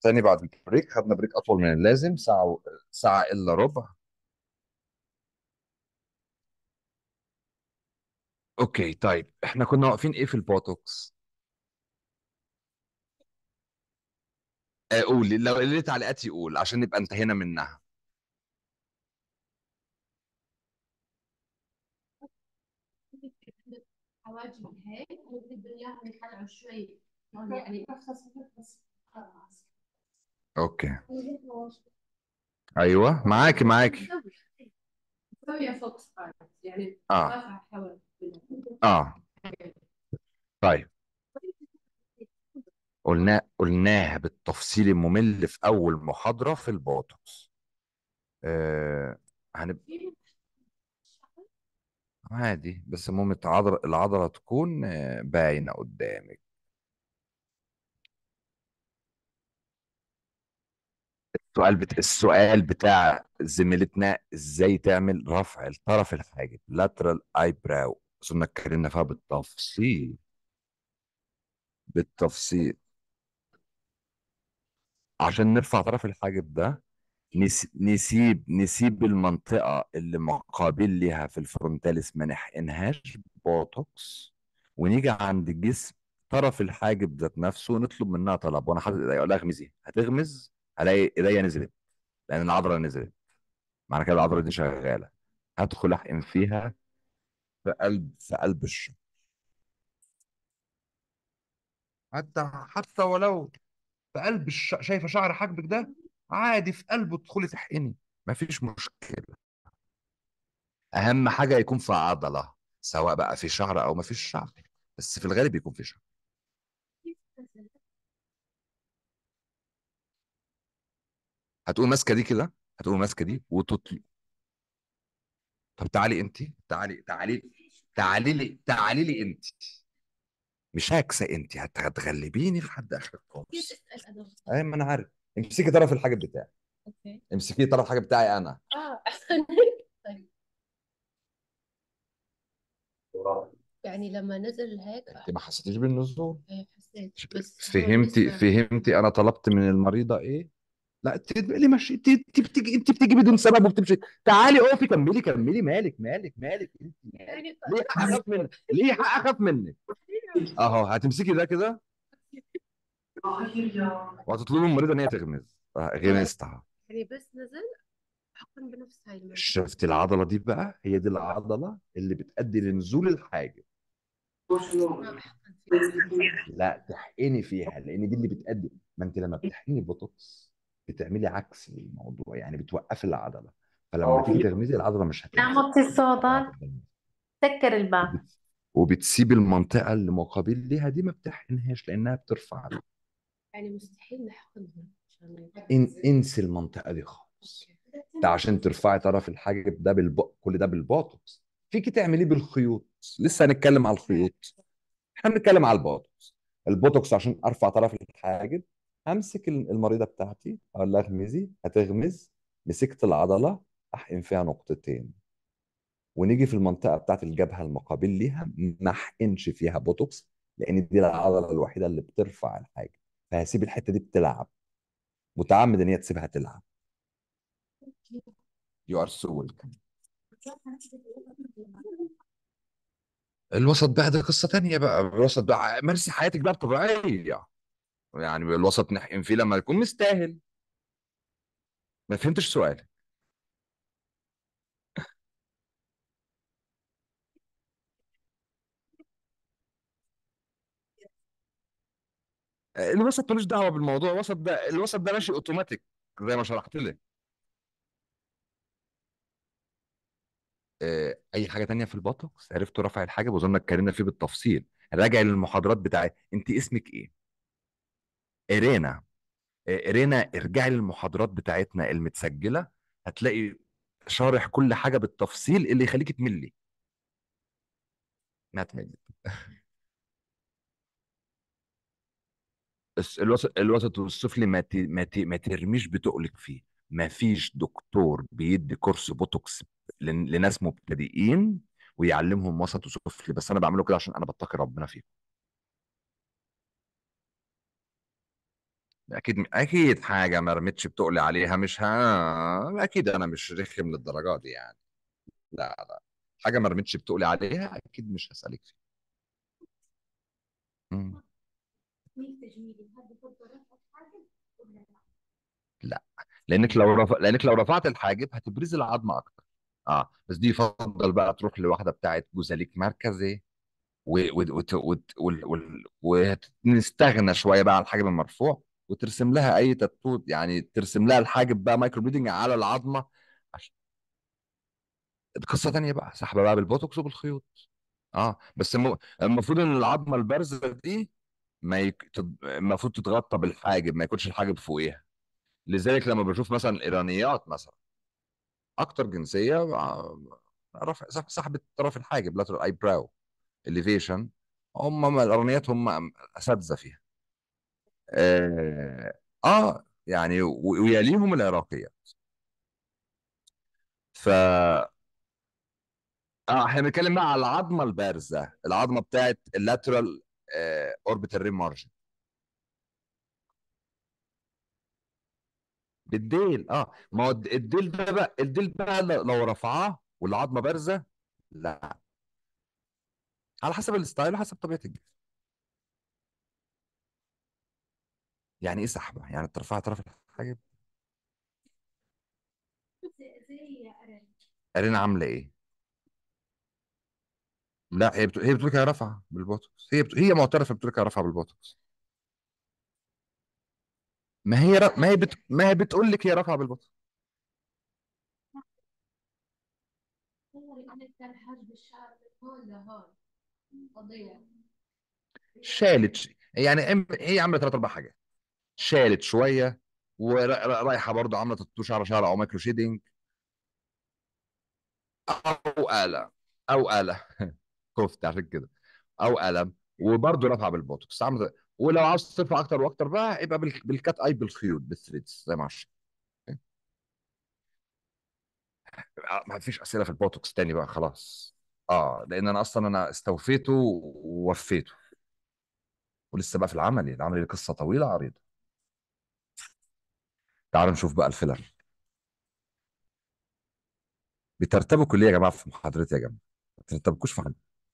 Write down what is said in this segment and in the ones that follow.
تاني بعد البريك خدنا بريك اطول من اللازم ساعه و... ساعه الا ربع اوكي طيب احنا كنا واقفين ايه في البوتوكس آه قول لو اللي تعليقاتي قول عشان نبقى انتهينا منها حواجب هيك وبدنا اياها نخلعه شوي يعني بس خلاص اوكي ايوه معاكي معاكي مسوية فوق سبايس يعني اه رافعة حواجب اه طيب قلنا قلناها بالتفصيل الممل في اول محاضره في البوتوكس آه هنبقى عادي بس المهم العضله العضله تكون آه، باينه قدامك السؤال بت... السؤال بتاع زميلتنا ازاي تعمل رفع الطرف الحاجب lateral eyebrow اظن اتكلمنا فيها بالتفصيل بالتفصيل عشان نرفع طرف الحاجب ده نس... نسيب نسيب المنطقة اللي مقابل لها في الفرونتاليس ما نحقنهاش بوتوكس ونيجي عند الجسم طرف الحاجب ذات نفسه ونطلب منها طلب وانا حاطط ايديا اقول لها اغمزي هتغمز الاقي ايديا نزلت لان العضله نزلت معنى كده العضله دي شغاله هدخل احقن فيها في قلب في قلب الشعر حتى حتى ولو في قلب الش... شايفه شعر حاجبك ده عادي في قلبه تدخلي تحقني مفيش مشكله اهم حاجه يكون في عضله سواء بقى في شعر او مفيش شعر بس في الغالب يكون في شعر هتقوم ماسكه دي كده هتقوم ماسكه دي وتطلق طب تعالي انت تعالي تعالي تعالي لي تعالي لي انت مش هكسه انت هت- هتغلبيني لحد اخر كيف الكورس اسال ادوات اي ما انا عارف امسكي طرف الحاجب بتاعي اوكي امسكي طرف الحاجب بتاعي انا اه طيب يعني لما نزل هيك انت ما حسيتيش بالنزول إيه، حسيت بس هو فهمتي لسه فهمتي انا طلبت من المريضه ايه لا انت ليه ماشي انت انت بتيجي انت بتيجي بدون سبب وبتمشي تعالي اقفي كملي كملي مالك مالك مالك انت مالك يعني ليه حق اخاف منك ليه حق اخاف منك اهو هتمسكي ده كده وهتطلبي من المريضه ان هي تغمز آه، غمزت اهو يعني بس نزل حكم بنفس هاي المنطقة شفت العضله دي بقى هي دي العضله اللي بتؤدي لنزول الحاجب ما أحقن فيها لا تحقني فيها لان دي اللي بتؤدي ما انت لما بتحقني بوتوكس بتعملي عكس الموضوع يعني بتوقفي العضله فلما تيجي تغمزي العضله مش هتنزل نعمتي الصوت هتفضل. سكر الباب وبت- وبتسيب المنطقه اللي مقابل ليها دي ما بتحقنهاش لانها بترفع يعني مستحيل نحقنهم عشان إن انسي المنطقه دي خالص ده عشان ترفعي طرف الحاجب ده بالب... كل ده بالبوتوكس فيكي تعمليه بالخيوط لسه هنتكلم على الخيوط احنا بنتكلم على البوتوكس البوتوكس عشان ارفع طرف الحاجب همسك المريضه بتاعتي اقول لها اغمزي هتغمز مسكت العضله احقن فيها نقطتين ونيجي في المنطقه بتاعت الجبهه المقابل ليها ما احقنش فيها بوتوكس لان دي العضله الوحيده اللي بترفع الحاجب فهسيب الحته دي بتلعب متعمد ان هي تسيبها تلعب يو ار سو ويلكم الوسط بقى ده قصه تانية بقى الوسط بقى مارسي حياتك بقى الطبيعيه يعني الوسط نحقن فيه لما يكون مستاهل ما فهمتش سؤالك الوسط ملوش دعوه بالموضوع الوسط ده الوسط ده ماشي اوتوماتيك زي ما شرحت لك آه، اي حاجه تانية في البوتوكس عرفتوا رفع الحاجب وظن اتكلمنا فيه بالتفصيل راجع للمحاضرات بتاعت انت اسمك ايه ارينا آه، ارينا ارجعي للمحاضرات بتاعتنا المتسجله هتلاقي شارح كل حاجه بالتفصيل اللي يخليك تملي ما تملي الس- الوسط الوسط والسفلي ما ت- ما ت- ما ترميش بتقلك فيه ما فيش دكتور بيدي كورس بوتوكس لن- لناس مبتدئين ويعلمهم وسط وسفلي بس انا بعمله كده عشان انا بتقي ربنا فيه اكيد اكيد حاجه ما رميتش بتقلي عليها مش ها اكيد انا مش رخم للدرجه دي يعني لا لا حاجه ما رميتش بتقلي عليها اكيد مش هسالك فيها مم. تجميل تجميلي هل بفضل رفع الحاجب ولا لا؟ لا لانك لو رفع لانك لو رفعت الحاجب هتبرزي العظمه اكتر اه بس دي يفضل بقى تروح لواحده بتاعت جوزاليك مركزي و- و- وت- وت- وال- وال- ونستغنى شويه بقى عن الحاجب المرفوع وترسم لها اي تاتو يعني ترسم لها الحاجب بقى مايكرو بليدنج على العظمه عشان قصه تانيه بقى سحبه بقى بالبوتوكس وبالخيوط اه بس الم- المفروض ان العظمه البارزه دي ما يك... تد- المفروض تتغطى بالحاجب ما يكونش الحاجب فوقيها لذلك لما بشوف مثلا الايرانيات مثلا اكتر جنسيه آه، رفع سح- سحبت طرف الحاجب لاترال اي براو اليفيشن هم الايرانيات هم اساتذه فيها اه, آه يعني و- ويليهم العراقيات ف اه احنا بنتكلم بقى على العظمه البارزه العظمه بتاعت اللاترال اوربيتال ريم مارجن بالديل اه ما هو الد- الديل ده بقى الديل بقى ل- لو رفعاه والعظمه بارزه لا على حسب الستايل وحسب طبيعه الجسم يعني ايه سحبه يعني ترفع طرف الحاجب زي زي أرن ارينا عامله ايه لا هي بتقول هي بتقول لك هي رافعه بالبوتوكس هي بت... هي معترفه بتقول لك هي رافعه بالبوتوكس ما هي ر... ما هي بت... ما هي بتقول لك هي رافعه بالبوتوكس هو لأن كان حاجب الشعر من هون لهون قضية شالت ش... يعني إم- هي عامله ثلاث اربع حاجات شالت شويه ورايحه برضه عامله تاتو شعر شعر او مايكرو شيدنج او قلم او قلم خفت عشان كده او قلم وبرضه رافعه بالبوتوكس عامله ولو عاوز ترفع اكتر واكتر بقى يبقى بال... بالكات اي بالخيوط بالثريدز زي ما عشان ما فيش اسئله في البوتوكس تاني بقى خلاص اه لان انا اصلا انا استوفيته ووفيته ولسه بقى في العملي العملي قصه طويله عريضه تعالوا نشوف بقى الفيلر بترتبكوا ليه يا جماعه في محاضرتي يا جماعه ما ترتبكوش في حاجه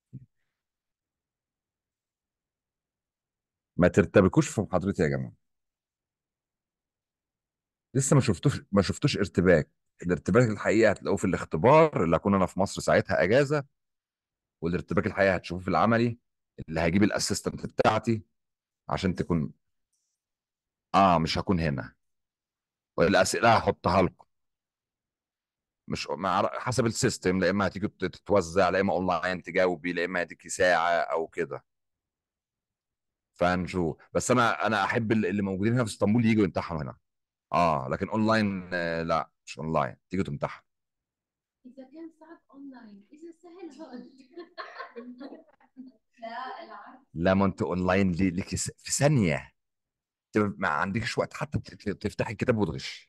ما ترتبكوش في محاضرتي يا جماعه لسه ما شفتوش ما شفتوش ارتباك الارتباك الحقيقه هتلاقوه في الاختبار اللي هكون انا في مصر ساعتها اجازه والارتباك الحقيقه هتشوفوه في العملي اللي هجيب الاسيستنت بتاعتي عشان تكون اه مش هكون هنا والاسئله هحطها لكم مش مع حسب السيستم لا اما هتيجي تت- تتوزع لا اما اونلاين تجاوبي لا اما هتيجي ساعه او كده فهنشوف بس انا انا احب ال- اللي موجودين هنا في اسطنبول يجوا يمتحنوا هنا اه لكن اونلاين آه لا مش اونلاين تيجي تمتحن إذا كان صعب أونلاين إذا سهل هون لا العكس لا ما انت اونلاين لي- ليك س- في ثانيه تبقى ما عندكش وقت حتى ت- ت- تفتحي الكتاب وتغش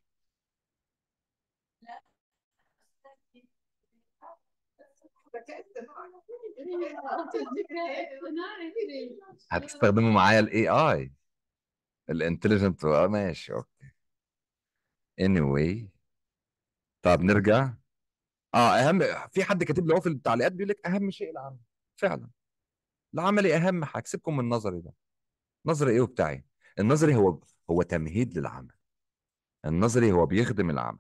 هتستخدموا معايا الاي اي الانتليجنت اه ماشي اوكي anyway طب نرجع اه اهم في حد كاتب لي هو في التعليقات بيقول لك اهم شيء العمل فعلا العملي اهم حاجه سيبكم من النظري ده نظري ايه وبتاعي النظري هو هو تمهيد للعمل النظري هو بيخدم العمل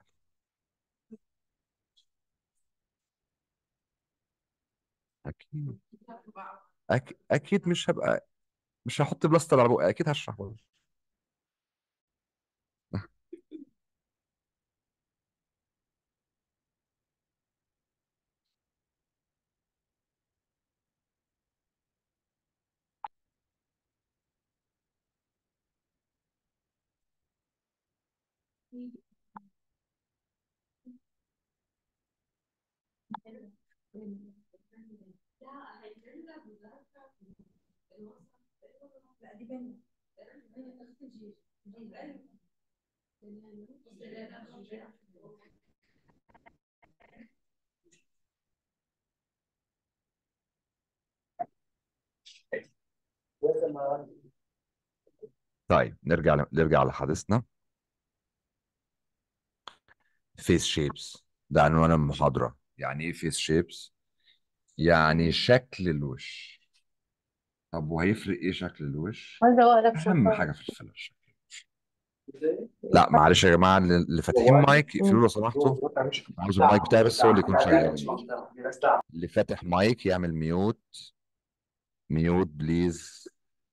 اكيد أك... اكيد مش هبقى مش هحط بلاستر على بقى اكيد هشرح برضه طيب نرجع ل- نرجع لحديثنا فيس شيبس ده عنوان المحاضرة يعني ايه فيس شيبس يعني شكل الوش طب وهيفرق ايه شكل الوش عايزة أقرب اهم حاجة في الفيلر شكل الوش لا معلش يا جماعة اللي اللي فاتحين مايك يقفلوا لو سمحتوا عاوز المايك بتاعي بس هو اللي يكون شغال اللي فاتح مايك يعمل ميوت ميوت بليز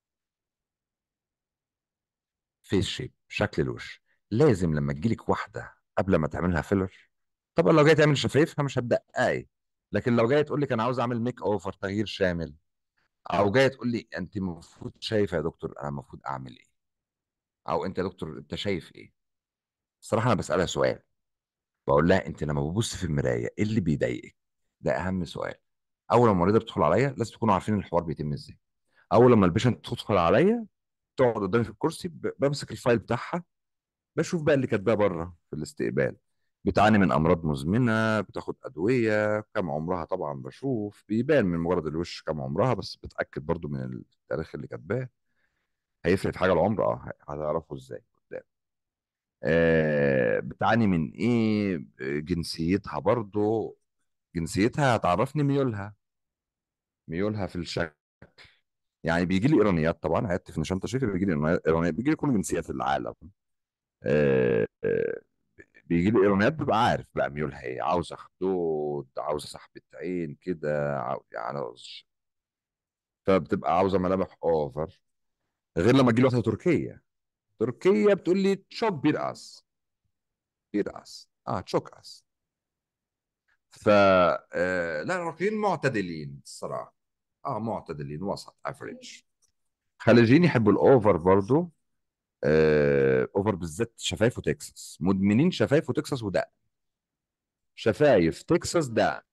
فيس شيب شكل الوش لازم لما تجيلك واحده قبل ما تعملها فيلر طبعا لو جاي تعمل شفايفها مش هتدققي لكن لو جاي تقول لك انا عاوز اعمل ميك اوفر تغيير شامل او جاي تقول لي انت المفروض شايفه يا دكتور انا المفروض اعمل ايه او انت يا دكتور انت شايف ايه الصراحه انا بسالها سؤال بقول لها انت لما ببص في المرايه ايه اللي بيضايقك ده اهم سؤال اول ما المريضه بتدخل عليا لازم تكونوا عارفين الحوار بيتم ازاي اول لما البيشنت تدخل عليا تقعد قدامي في الكرسي ب- بمسك الفايل بتاعها بشوف بقى اللي كاتباه بره في الاستقبال بتعاني من امراض مزمنه بتاخد ادويه كم عمرها طبعا بشوف بيبان من مجرد الوش كم عمرها بس بتاكد برضو من التاريخ اللي كاتباه هيفرق في حاجه العمر اه هتعرفه ازاي قدام آه بتعاني من ايه آه، جنسيتها برضو جنسيتها هتعرفني ميولها ميولها في الشكل يعني بيجي لي ايرانيات طبعا عيادتي في نشان تشريفي بيجي لي ايرانيات بيجي لي كل جنسيات العالم آه، آه، بيجي لي ايرونيات ببقى عارف بقى ميولها ايه عاوزه خدود عاوزه سحبه عين كده عاو- يعني عاوز- فبتبقى عاوزه ملامح اوفر غير لما تجي لي واحده تركيه تركيه بتقول لي تشوك بير اس بير اس اه تشوك اس ف آه لا الراقيين معتدلين الصراحه اه معتدلين وسط افريج خليجيين يحبوا الاوفر برضو آه اوفر بالذات شفايف وتكساس مدمنين شفايف وتكساس ودقن شفايف تكساس دقن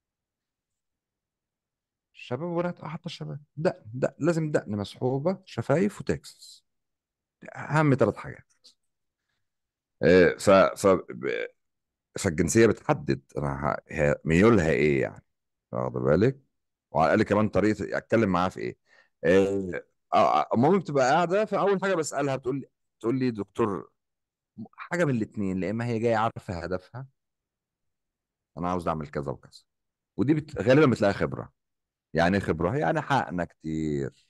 شباب وبنات اه حتى الشباب دقن دقن لازم دقن مسحوبه شفايف وتكساس اهم ثلاث حاجات آه، ف ف ب- فالجنسيه بتحدد انا ه- هي ميولها ايه يعني واخد بالك وعلى الاقل كمان طريقه اتكلم معاها في ايه آه، آه، آه، مامي بتبقى قاعده فاول حاجه بسالها بتقول لي تقول لي دكتور حاجه من الاثنين يا اما هي جايه عارفه هدفها انا عاوز اعمل كذا وكذا ودي بت... غالبا بتلاقي خبره يعني ايه خبره يعني حقنا كتير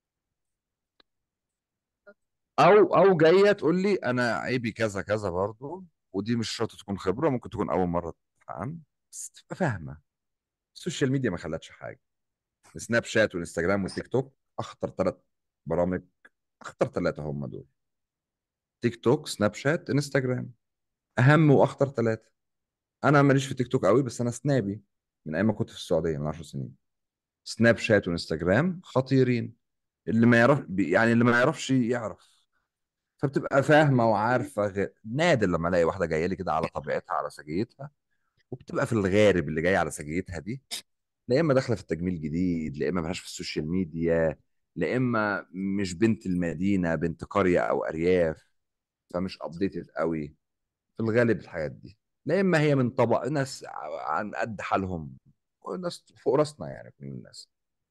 او او جايه تقول لي انا عيبي كذا كذا برضو ودي مش شرط تكون خبره ممكن تكون اول مره تتحقن بس تبقى فاهمه السوشيال ميديا ما خلتش حاجه سناب شات وانستجرام والتيك توك اخطر ثلاث برامج اخطر ثلاثه هم دول تيك توك سناب شات انستجرام اهم واخطر ثلاثه انا ماليش في تيك توك قوي بس انا سنابي من ايام ما كنت في السعوديه من 10 سنين سناب شات وانستجرام خطيرين اللي ما يعرف يعني اللي ما يعرفش يعرف فبتبقى فاهمه وعارفه غير نادر لما الاقي واحده جايه لي كده على طبيعتها على سجيتها وبتبقى في الغالب اللي جايه على سجيتها دي لا اما داخله في التجميل جديد لا اما ملهاش في السوشيال ميديا لا اما مش بنت المدينه بنت قريه او ارياف فمش ابديتد قوي في الغالب الحاجات دي لا اما هي من طبق ناس عن قد حالهم وناس فوق راسنا يعني كل الناس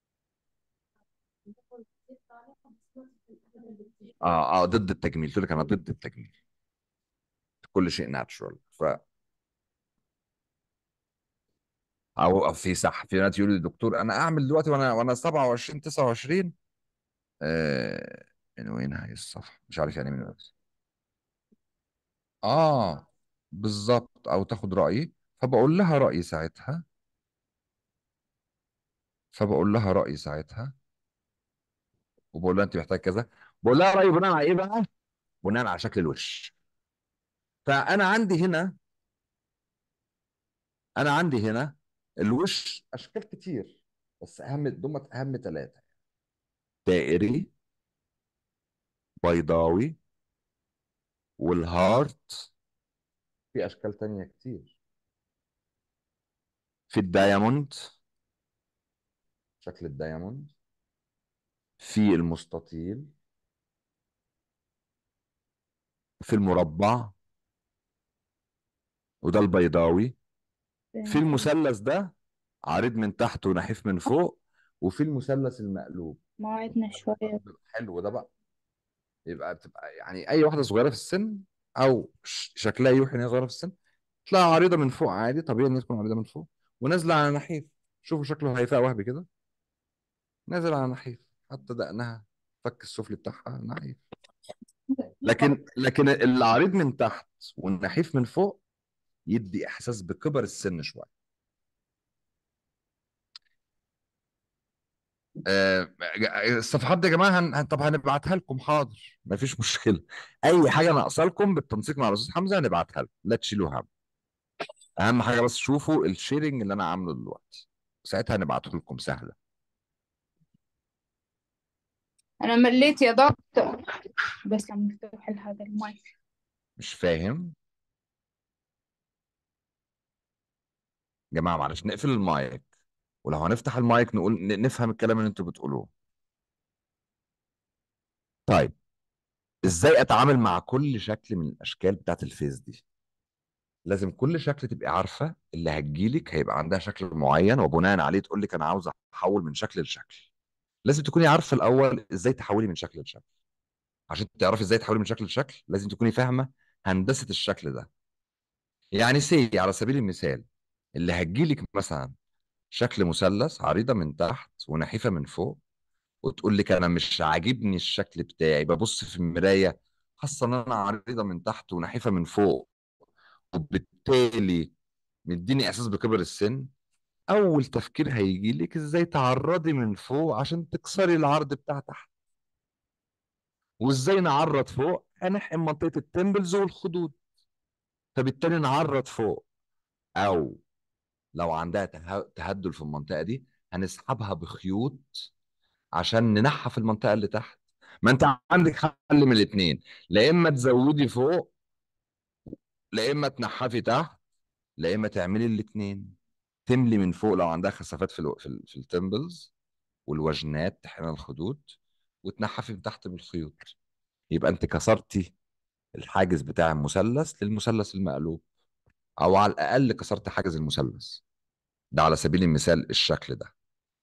اه اه ضد التجميل تقول لك انا ضد التجميل كل شيء ناتشورال ف او أو في صح في ناس يقولوا لي دكتور انا اعمل دلوقتي وانا وانا 27 29 آه من وين هاي الصفحه مش عارف يعني من وين اه بالظبط او تاخد رايي فبقول لها رايي ساعتها فبقول لها رايي ساعتها وبقول لها انت محتاج كذا بقول لها رايي بناء على ايه بقى بناء على شكل الوش فانا عندي هنا انا عندي هنا الوش اشكال كتير بس اهم دول اهم ثلاثه دائري بيضاوي والهارت في اشكال تانية كتير في الدايموند شكل الدايموند في المستطيل في المربع وده البيضاوي في المثلث ده عريض من تحت ونحيف من فوق وفي المثلث المقلوب موعدنا شوية حلو ده بقى يبقى بتبقى يعني اي واحده صغيره في السن او ش- شكلها يوحي ان هي صغيره في السن تلاقي عريضه من فوق عادي طبيعي ان هي تكون عريضه من فوق ونازله على نحيف شوفوا شكله هيفاء وهبي كده نازل على نحيف حتى دقنها فك السفلي بتاعها نحيف لكن لكن العريض من تحت والنحيف من فوق يدي احساس بكبر السن شويه آه، الصفحات دي يا جماعه هن... هن- طب هنبعتها لكم حاضر مفيش مشكله اي حاجه ناقصه لكم بالتنسيق مع الاستاذ حمزه هنبعتها لكم لا تشيلوا هم اهم حاجه بس شوفوا الشيرنج اللي انا عامله دلوقتي ساعتها هنبعته لكم سهله أنا مليت يا دكتور بس لما مفتوح هذا المايك مش فاهم يا جماعه معلش نقفل المايك ولو هنفتح المايك نقول ن- نفهم الكلام اللي انتوا بتقولوه طيب ازاي اتعامل مع كل شكل من الاشكال بتاعت الفيس دي لازم كل شكل تبقي عارفه اللي هتجيلك هيبقى عندها شكل معين وبناء عليه تقول لك انا عاوز احول من شكل لشكل لازم تكوني عارفه الاول ازاي تحولي من شكل لشكل عشان تعرفي ازاي تحولي من شكل لشكل لازم تكوني فاهمه هندسه الشكل ده يعني سي على سبيل المثال اللي هتجيلك مثلا شكل مثلث عريضه من تحت ونحيفه من فوق وتقول لك انا مش عاجبني الشكل بتاعي ببص في المرايه حاسه ان انا عريضه من تحت ونحيفه من فوق وبالتالي مديني احساس بكبر السن اول تفكير هيجي لك ازاي تعرضي من فوق عشان تكسري العرض بتاع تحت وازاي نعرض فوق هنحقن منطقه التمبلز والخدود فبالتالي نعرض فوق او لو عندها ته- تهدل في المنطقه دي هنسحبها بخيوط عشان ننحف المنطقه اللي تحت ما انت عندك حل من الاثنين لا اما تزودي فوق لا اما تنحفي تحت لا اما تعملي الاثنين تملي من فوق لو عندها خسافات في الو... في, ال... في التمبلز والوجنات تحقن الخدود وتنحفي من تحت بالخيوط يبقى انت كسرتي الحاجز بتاع المثلث للمثلث المقلوب او على الاقل كسرت حاجز المثلث ده على سبيل المثال الشكل ده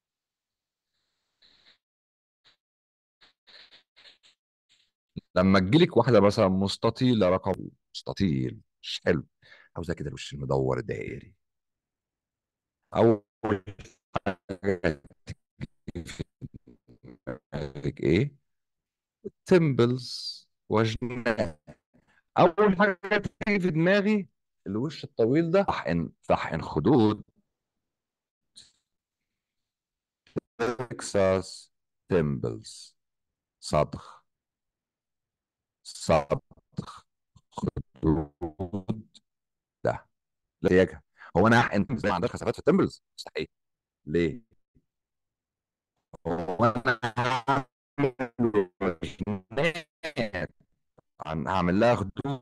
لما تجيلك واحده مثلا مستطيله رقم مستطيل مش حلو عاوزاه كده الوش المدور الدائري اول حاجه تيجي في دماغك ايه تمبلز وجنات اول حاجه تيجي في دماغي الوش الطويل ده طحن طحن خدود تكساس تمبلز صدغ صدغ خدود ده لا يجب هو انا هحقن زي ما عندك خسافات في التمبلز مستحيل ليه؟ هو انا هعمل وجنات عن هعمل لها خدود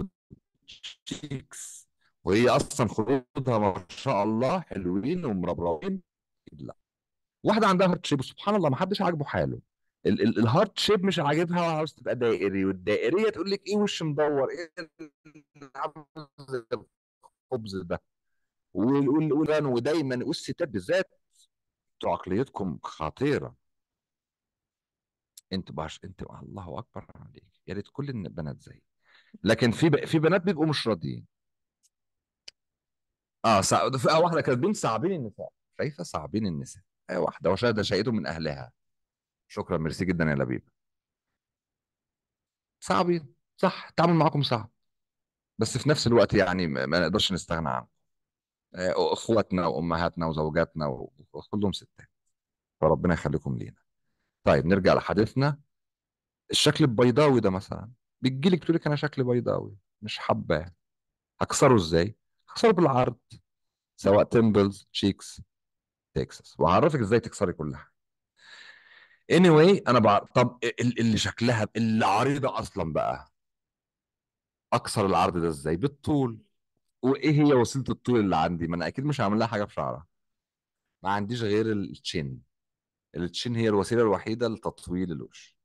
شيكس وهي اصلا خدودها ما شاء الله حلوين ومربربين لا واحده عندها هارت شيب وسبحان الله ما حدش عاجبه حاله ال ال الهارت شيب مش عاجبها وعاوز تبقى دائري والدائريه تقول لك ايه وش مدور ايه العبث الخبز ده وال- وال- وال- ودايما والستات بالذات انتوا عقليتكم خطيره انت باش انت الله اكبر عليك يا ريت كل البنات زي لكن في ب... في بنات بيبقوا مش راضيين اه سع... في واحده كاتبين صعبين النساء شايفه صعبين النساء اي واحده وشاهد شهيده من اهلها شكرا ميرسي جدا يا لبيب صعبين صح التعامل معاكم صعب بس في نفس الوقت يعني ما ما نقدرش نستغنى عنهم آه، اخواتنا وامهاتنا وزوجاتنا و- وكلهم ستات فربنا يخليكم لينا طيب نرجع لحديثنا الشكل البيضاوي ده مثلا بتجيلك تقول لك انا شكل بيضاوي مش حباه هكسره ازاي هكسره بالعرض سواء تمبلز تشيكس تكساس وهعرفك ازاي تكسري كل حاجه anyway انا بعرف طب ال- اللي شكلها اللي عريضه اصلا بقى اكسر العرض ده ازاي بالطول وايه هي وسيله الطول اللي عندي ما انا اكيد مش هعمل لها حاجه في شعرها ما عنديش غير التشين التشين هي الوسيله الوحيده لتطويل الوش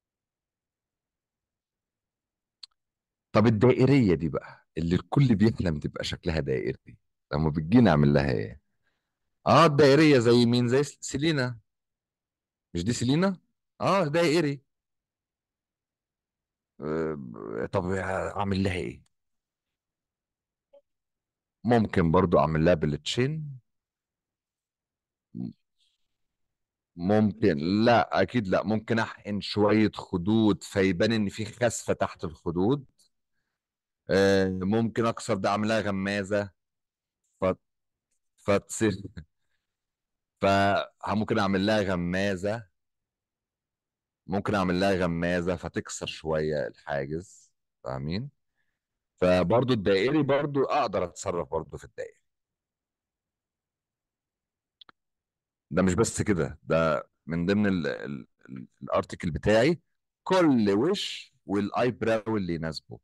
طب الدائريه دي بقى اللي الكل بيحلم تبقى شكلها دائري لما بتجينا اعمل لها ايه اه الدائريه زي مين زي سيلينا مش دي سيلينا اه دائري آه، طب اعمل لها ايه ممكن برضو اعمل لها بالتشين ممكن لا اكيد لا ممكن احقن شويه خدود فيبان ان في خسفه تحت الخدود آه، ممكن اكسر ده اعمل لها غمازه ف... فتصير فممكن اعمل لها غمازه ممكن اعمل لها غمازه فتكسر شويه الحاجز فاهمين فبرضو الدائري برضو اقدر اتصرف برضو في الدائري ده مش بس كده ده من ضمن ال- ال- ال- الارتكل بتاعي كل وش والاي براو اللي يناسبه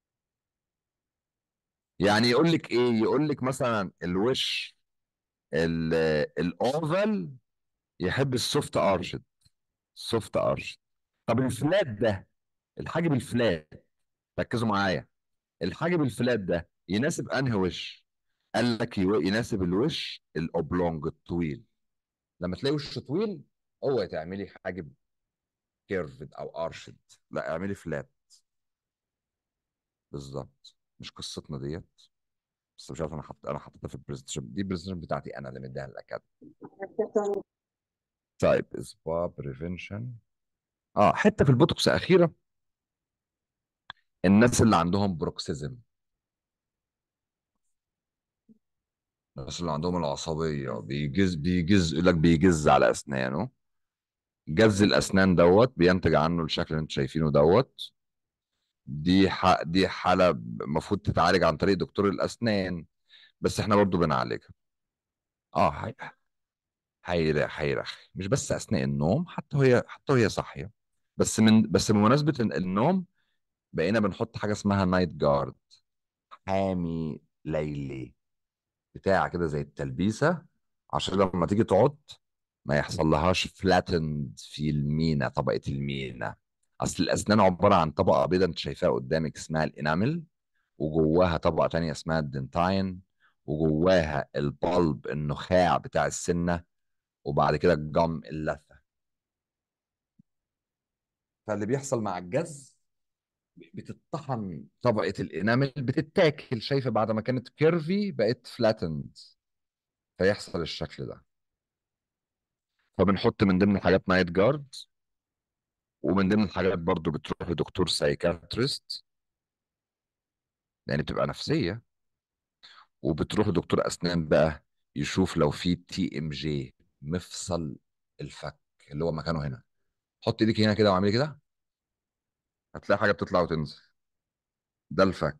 يعني يقول لك ايه يقول لك مثلا الوش ال- الاوفال يحب السوفت ارشد سوفت ارشد طب الفلات ده الحاجب الفلات ركزوا معايا الحاجب الفلات ده يناسب انهي وش قال لك يو- يناسب الوش الاوبلونج الطويل لما تلاقي وش طويل اوعي تعملي حاجب كيرفد او ارشد لا اعملي فلات بالظبط مش قصتنا ديت بس مش عارف انا حط انا حطيتها في البرزنتيشن دي البرزنتيشن بتاعتي انا اللي مديها للاكاديمي طيب اسبوع بريفنشن اه حته في البوتوكس اخيره الناس اللي عندهم بروكسيزم الناس اللي عندهم العصبيه بيجز بيجز يقول لك بيجز على اسنانه جز الاسنان دوت بينتج عنه الشكل اللي انتوا شايفينه دوت دي ح... دي حاله المفروض تتعالج عن طريق دكتور الاسنان بس احنا برضو بنعالجها اه هي- هيرخ هيرخ مش بس اثناء النوم حتى وهي حتى وهي صاحيه بس من بس بمناسبه ال- النوم بقينا بنحط حاجه اسمها نايت جارد حامي ليلي بتاع كده زي التلبيسه عشان لما تيجي تقعد ما يحصل لهاش فلاتند في المينا طبقه المينا اصل الاسنان عباره عن طبقه بيضاء انت شايفاها قدامك اسمها الانامل وجواها طبقه تانية اسمها الدنتاين وجواها البلب النخاع بتاع السنه وبعد كده الجم اللثه فاللي بيحصل مع الجز بتطحن طبقة الإنامل بتتاكل شايفة بعد ما كانت كيرفي بقت فلاتند فيحصل الشكل ده فبنحط من ضمن الحاجات نايت جارد ومن ضمن الحاجات برضو بتروح لدكتور سايكاتريست يعني بتبقى نفسية وبتروح لدكتور أسنان بقى يشوف لو في تي ام جي مفصل الفك اللي هو مكانه هنا حط ايدك هنا كده واعملي كده هتلاقي حاجة بتطلع وتنزل ده الفك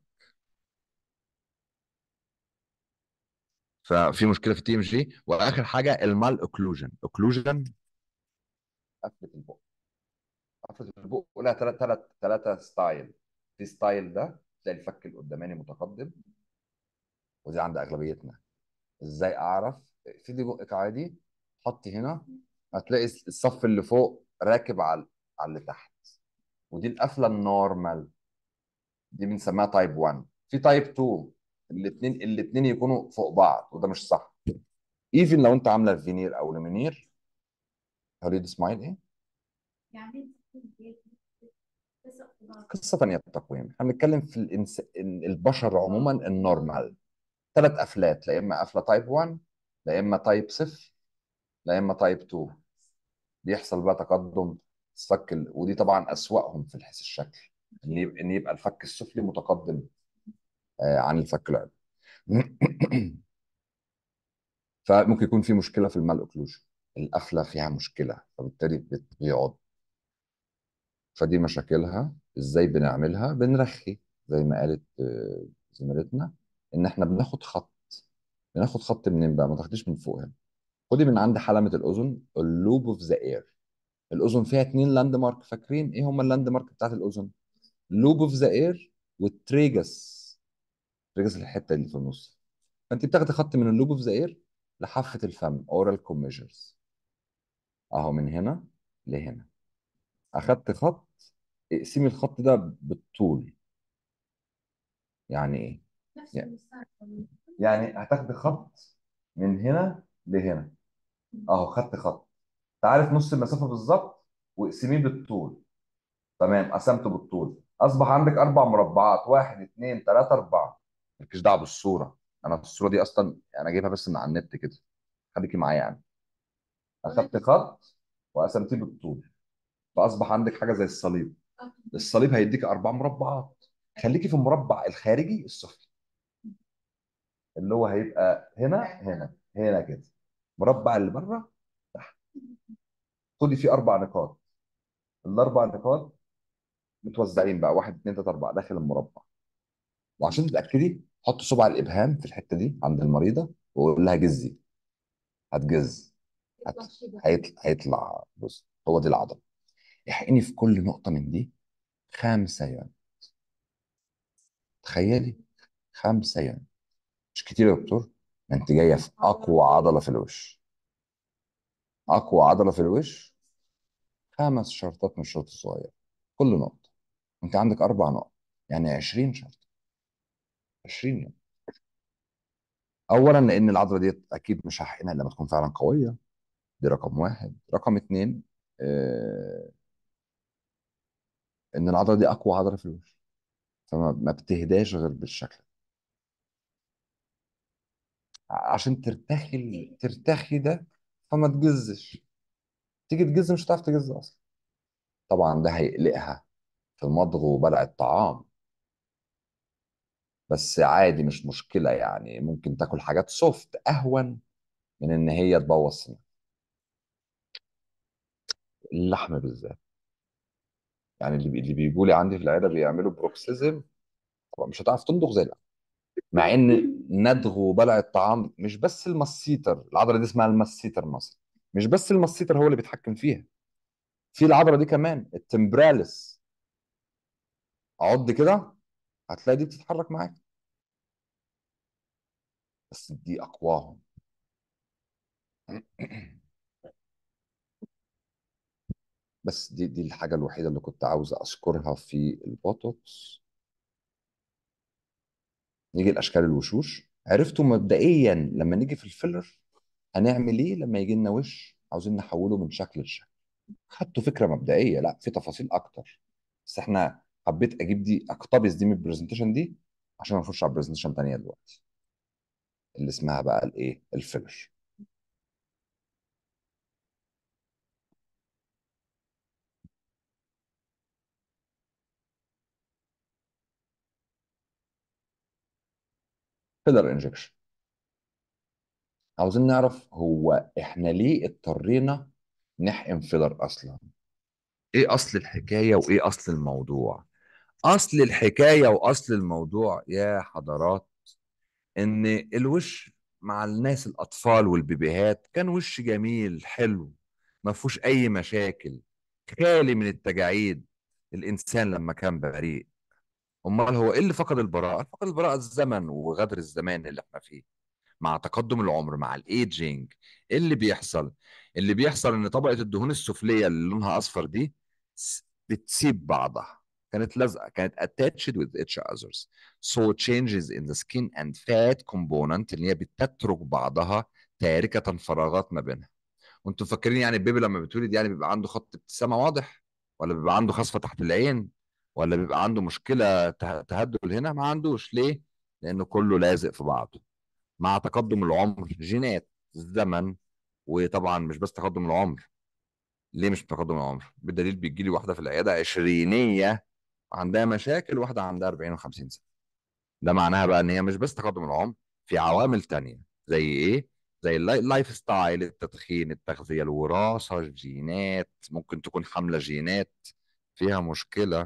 ففي مشكله في التي ام جي واخر حاجه المال اوكلوجن اوكلوجن قفله البق قفله البق لها ثلاث ثلاث ثلاثه ستايل في ستايل ده تلاقي الفك القداماني متقدم ودي عند اغلبيتنا ازاي اعرف سيدي بقك عادي حطي هنا هتلاقي الصف اللي فوق راكب على على اللي تحت ودي القفله النورمال دي بنسميها تايب 1 في تايب 2 الاثنين الاثنين يكونوا فوق بعض وده مش صح ايفن لو انت عامله فينير او لمينير هوليد سمايل ايه يعني قصه ثانيه التقويم احنا بنتكلم في الإنس... ال- البشر عموما النورمال ثلاث قفلات لا اما قفله تايب 1 لا اما تايب 0 لا اما تايب 2 بيحصل بقى تقدم الفك ال... ودي طبعا اسوأهم في الحس الشكل ان يبقى ان يبقى الفك السفلي متقدم آه، عن الفك العلوي فممكن يكون في مشكله في المال اوكلوجن القفله فيها مشكله فبالتالي بت- بيقعد فدي مشاكلها ازاي بنعملها بنرخي زي ما قالت آه، زميلتنا ان احنا بناخد خط بناخد خط منين بقى ما تاخديش من فوق هنا خدي من عند حلمة الاذن اللوب اوف ذا اير الاذن فيها اتنين لاند مارك فاكرين ايه هما اللاند مارك بتاعت الاذن لوب اوف ذا اير والتريجس تريجس الحته اللي في النص فانت بتاخدي خط من اللوب اوف ذا اير لحافه الفم اورال كوميجرز اهو من هنا لهنا اخدت خط اقسمي الخط ده بالطول يعني ايه نفس يعني المستوى يعني هتاخدي خط من هنا لهنا اهو خدت خط تعرف نص المسافه بالظبط واقسميه بالطول تمام قسمته بالطول اصبح عندك اربع مربعات واحد اثنين ثلاثه اربعه مالكيش دعوه بالصوره انا الصوره دي اصلا انا جايبها بس من على النت كده خليكي معايا يعني اخدت خط وقسمتيه بالطول فاصبح عندك حاجه زي الصليب الصليب هيديك اربع مربعات خليكي في المربع الخارجي السفلي اللي هو هيبقى هنا هنا هنا كده مربع اللي بره تحت خدي فيه اربع نقاط الاربع نقاط متوزعين بقى واحد اثنين ثلاثه اربعه داخل المربع وعشان تتاكدي حط صبع الابهام في الحته دي عند المريضه وقول لها جزي هتجز هت... هيطلع هيطلع بص هو دي العضله احقني في كل نقطه من دي خمسه يونت تخيلي خمسه يونت مش كتير يا دكتور ما انت جايه في اقوى عضله في الوش اقوى عضله في الوش خمس شرطات من الشوط الصغير كل نقطه انت عندك اربع نقط يعني 20 شرطه 20 يوم اولا لان العضله دي اكيد مش هحقنها لما تكون فعلا قويه دي رقم واحد رقم اتنين آه ان العضله دي اقوى عضله في الوش فما ما بتهداش غير بالشكل ده. عشان ترتخي ترتخي ده فما تجزش تيجي تجز مش هتعرف تجز اصلا طبعا ده هيقلقها في المضغ وبلع الطعام بس عادي مش مشكله يعني ممكن تاكل حاجات سوفت اهون من ان هي تبوظ سنانك اللحم بالذات يعني اللي بي- اللي بيجوا لي عندي في العياده بيعملوا بروكسيزم طبعا مش هتعرف تمضغ زي اللحم مع ان ندغ وبلع الطعام مش بس المسيتر العضله دي اسمها المسيتر مصر مش بس المسيتر هو اللي بيتحكم فيها في العضله دي كمان التمبراليس عض كده هتلاقي دي بتتحرك معاك بس دي اقواهم بس دي دي الحاجه الوحيده اللي كنت عاوز اذكرها في البوتوكس نيجي لاشكال الوشوش عرفتوا مبدئيا لما نيجي في الفيلر هنعمل ايه لما يجي لنا وش عاوزين نحوله من شكل لشكل خدتوا فكره مبدئيه لا في تفاصيل اكتر بس احنا حبيت اجيب دي اقتبس دي من البرزنتيشن دي عشان نخش على البرزنتيشن تانية دلوقتي اللي اسمها بقى الايه الفيلر فيلر انجكشن عاوزين نعرف هو احنا ليه اضطرينا نحقن فيلر اصلا ايه اصل الحكايه وايه اصل الموضوع اصل الحكايه واصل الموضوع يا حضرات ان الوش مع الناس الاطفال والبيبيهات كان وش جميل حلو ما فيهوش اي مشاكل خالي من التجاعيد الانسان لما كان بريء امال هو ايه اللي فقد البراءه فقد البراءه الزمن وغدر الزمان اللي احنا فيه مع تقدم العمر مع الايدجينج ايه اللي بيحصل اللي بيحصل ان طبقه الدهون السفليه اللي لونها اصفر دي س- بتسيب بعضها كانت لازقه كانت attached with each others so changes in the skin and fat component اللي هي بتترك بعضها تاركة فراغات ما بينها وانتم فاكرين يعني البيبي لما بيتولد يعني بيبقى عنده خط ابتسامة واضح ولا بيبقى عنده خصفة تحت العين ولا بيبقى عنده مشكلة ته- تهدل هنا ما عندوش ليه لأنه كله لازق في بعضه مع تقدم العمر جينات الزمن وطبعا مش بس تقدم العمر ليه مش تقدم العمر بالدليل بيجي لي واحده في العياده عشرينيه عندها مشاكل واحده عندها 40 و50 سنه ده معناها بقى ان هي مش بس تقدم العمر في عوامل تانية زي ايه زي اللاي- اللايف ستايل التدخين التغذيه الوراثه الجينات ممكن تكون حامله جينات فيها مشكله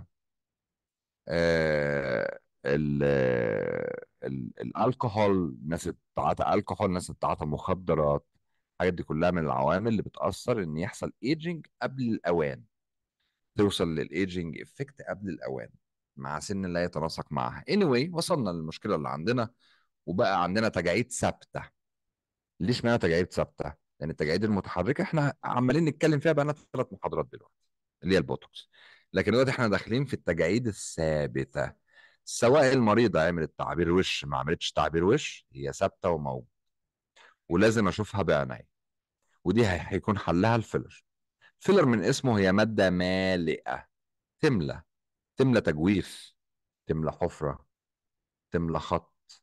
آه ال ال الالكحول ناس بتتعاطى الكحول ناس بتتعاطى مخدرات الحاجات دي كلها من العوامل اللي بتأثر ان يحصل ايجنج قبل الاوان توصل للايجنج افكت قبل الاوان مع سن لا يتناسق معها anyway وصلنا للمشكله اللي عندنا وبقى عندنا تجاعيد ثابته ليش معنى تجاعيد ثابته لان التجاعيد المتحركه احنا عمالين نتكلم فيها بقى ثلاث محاضرات دلوقتي اللي هي البوتوكس لكن دلوقتي احنا داخلين في التجاعيد الثابته سواء المريضه عملت تعبير وش ما عملتش تعبير وش هي ثابته وموجوده ولازم اشوفها بعيني ودي هي- هيكون حلها الفيلر فيلر من اسمه هي ماده مالئه تملى تملى تجويف تملى حفرة تملى خط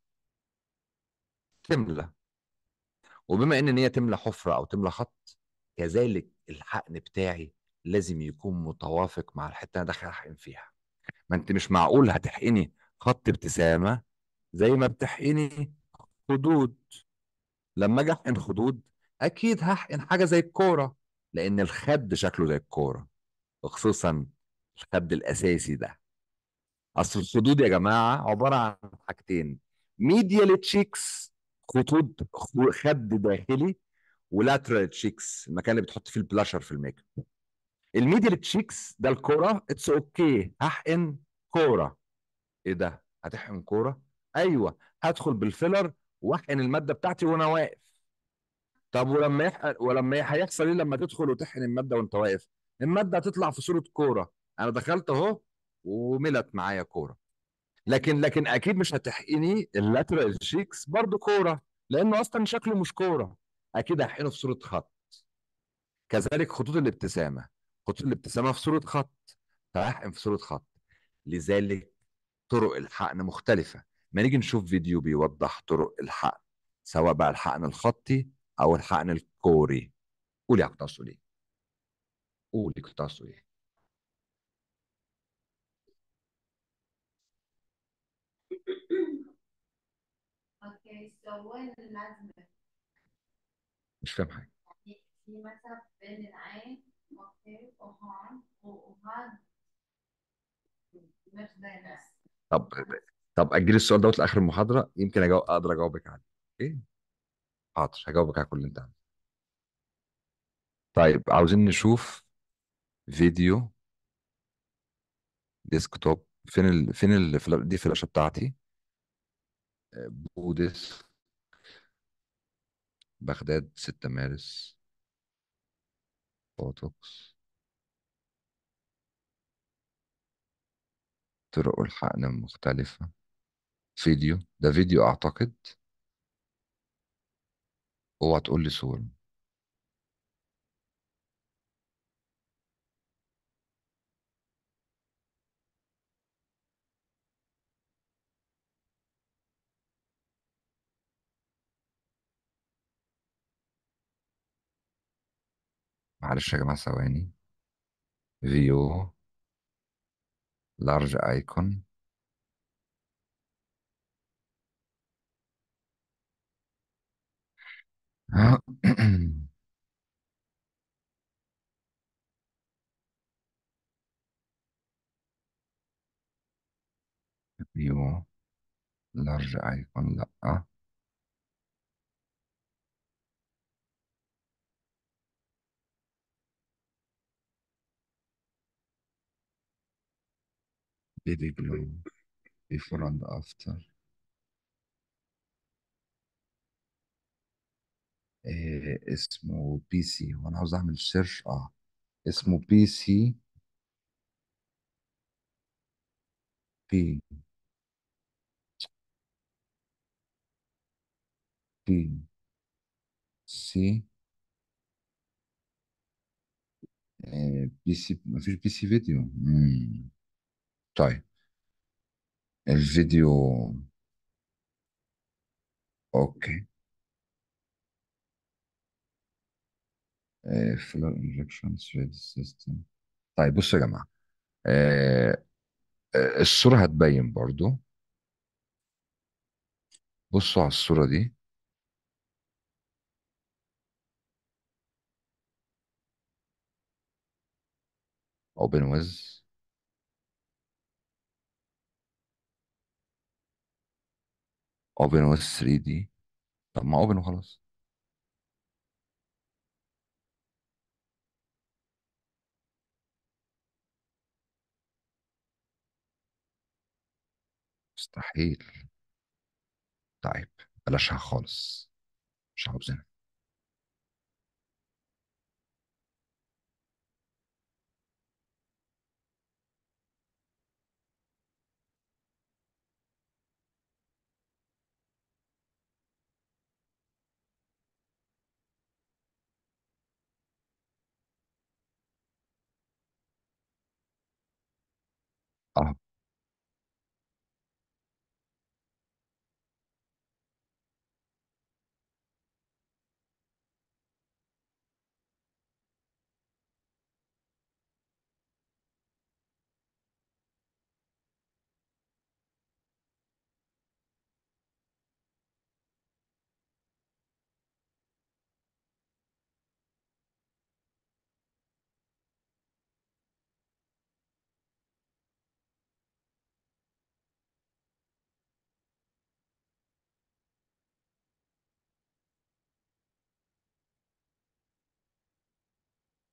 تملى وبما ان هي تملى حفرة او تملى خط كذلك الحقن بتاعي لازم يكون متوافق مع الحتة اللي انا داخل احقن فيها ما انت مش معقول هتحقني خط ابتسامة زي ما بتحقني خدود لما اجي احقن خدود اكيد هحقن حاجة زي الكورة لان الخد شكله زي الكورة وخصوصا الخد الاساسي ده اصل الخدود يا جماعه عباره عن حاجتين ميديال تشيكس خطوط خ- خد داخلي ولاترال تشيكس المكان اللي بتحط فيه البلاشر في الميك اب الميديال تشيكس ده الكوره اتس اوكي هحقن كوره ايه ده هتحقن كوره ايوه هدخل بالفيلر واحقن الماده بتاعتي وانا واقف طب ولما يحقن ولما ي- هيحصل ايه لما تدخل وتحقن الماده وانت واقف الماده هتطلع في صوره كوره انا دخلت اهو وملت معايا كوره لكن لكن اكيد مش هتحقني اللاترال شيكس برضو كوره لانه اصلا شكله مش كوره اكيد هحقنه في صوره خط كذلك خطوط الابتسامه خطوط الابتسامه في صوره خط فهحقن في صوره خط لذلك طرق الحقن مختلفه ما نيجي نشوف فيديو بيوضح طرق الحقن سواء بقى الحقن الخطي او الحقن الكوري قولي يا كنت عاوز تقولي ايه قولي كنت عاوز تقولي ايه Okay, so وين اللازمة؟ مش فاهم حاجه يعني في مثلا بين العين اوكي وهون وهذا مش بين طب طب اجلي السؤال دوت لاخر المحاضره يمكن أجاوب اقدر اجاوبك عليه ايه حاضر هجاوبك على كل اللي انت عايزه طيب عاوزين نشوف فيديو ديسكتوب فين ال... فين ال... دي الفلاشه بتاعتي آه، بودس بغداد 6 مارس بوتوكس طرق الحقن المختلفة فيديو ده فيديو أعتقد اوعى تقول لي صورة معلش يا جماعة ثواني فيو لارج ايكون فيو لارج ايكون لا بيبي جلو before and after إيه اسمه بي سي وانا عاوز اعمل سيرش اه اسمه بي سي بي بي سي إيه بي سي مفيش بي سي فيديو مم. طيب الفيديو اوكي فلور انجكشن ثريد سيستم طيب بصوا يا جماعه آه، آه، الصوره هتبين برضو بصوا على الصوره دي اوبن ويز اوبن ويز 3 دي طب ما اوبن وخلاص مستحيل طيب بلاشها خالص مش عاوزينها اهو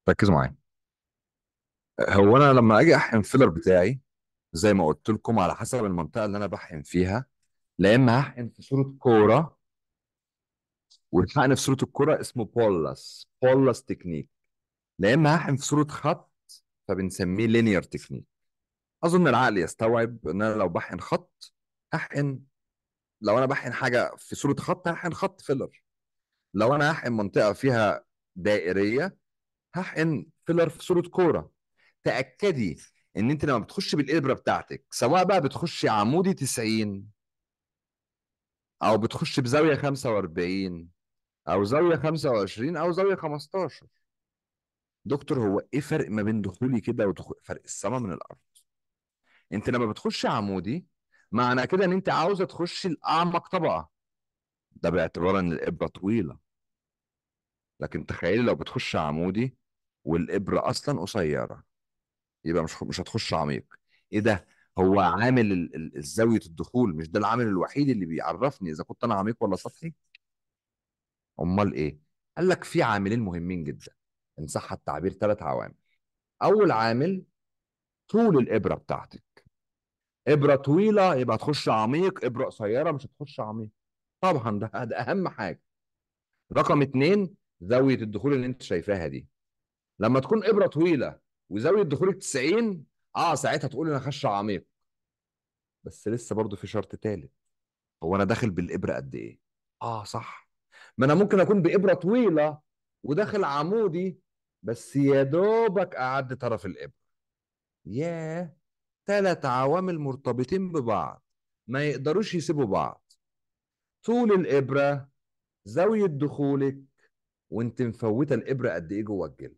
ركزوا معايا هو انا لما اجي احقن فيلر بتاعي زي ما قلت لكم على حسب المنطقه اللي انا بحقن فيها لا اما هحقن في صوره كوره والحقن في صوره الكوره اسمه بولس بولس تكنيك لا اما هحقن في صوره خط فبنسميه لينير تكنيك اظن العقل يستوعب ان انا لو بحقن خط هحقن لو انا بحقن حاجه في صوره خط هحقن خط فيلر لو انا هحقن منطقه فيها دائريه هحقن فيلر في صوره كوره تاكدي ان انت لما بتخش بالابره بتاعتك سواء بقى بتخشي عمودي 90 او بتخش بزاويه 45 او زاويه 25 او زاويه 15 دكتور هو ايه فرق ما بين دخولي كده ودخول فرق السماء من الارض انت لما بتخش عمودي معنى كده ان انت عاوزه تخشي الاعمق طبقه ده باعتبار ان الابره طويله لكن تخيلي لو بتخش عمودي والابره اصلا قصيره يبقى مش مش هتخش عميق ايه ده هو عامل ال- ال- زاويه الدخول مش ده العامل الوحيد اللي بيعرفني اذا كنت انا عميق ولا سطحي امال ايه قال لك في عاملين مهمين جدا ان صح التعبير ثلاث عوامل اول عامل طول الابره بتاعتك ابره طويله يبقى هتخش عميق ابره قصيره مش هتخش عميق طبعا ده ده اهم حاجه رقم اتنين زاويه الدخول اللي انت شايفاها دي لما تكون ابره طويله وزاويه دخولك 90 اه ساعتها تقول انا خش عميق بس لسه برضو في شرط تالت هو انا داخل بالابره قد ايه اه صح ما انا ممكن اكون بابره طويله وداخل عمودي بس يا دوبك اعدي طرف الابره ياه ثلاث عوامل مرتبطين ببعض ما يقدروش يسيبوا بعض طول الابره زاويه دخولك وانت مفوته الابره قد ايه جوه الجلد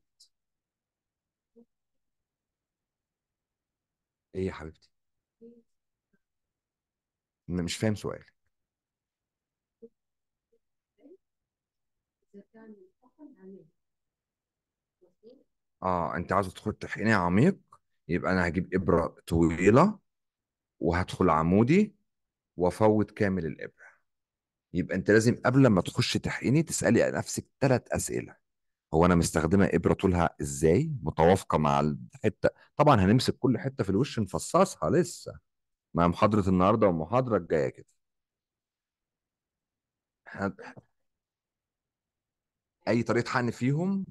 ايه يا حبيبتي انا مش فاهم سؤالك إذا كان الحقن عميق مظبوط؟ اه انت عاوزه تدخل تحقيني عميق يبقى انا هجيب ابره طويله وهدخل عمودي وافوت كامل الابره يبقى انت لازم قبل ما تخش تحقيني تسالي نفسك ثلاث اسئله هو انا مستخدمه ابره طولها ازاي متوافقه مع الحته طبعا هنمسك كل حته في الوش نفصصها لسه مع محاضره النهارده والمحاضره الجايه كده ه- اي طريقه حقن فيهم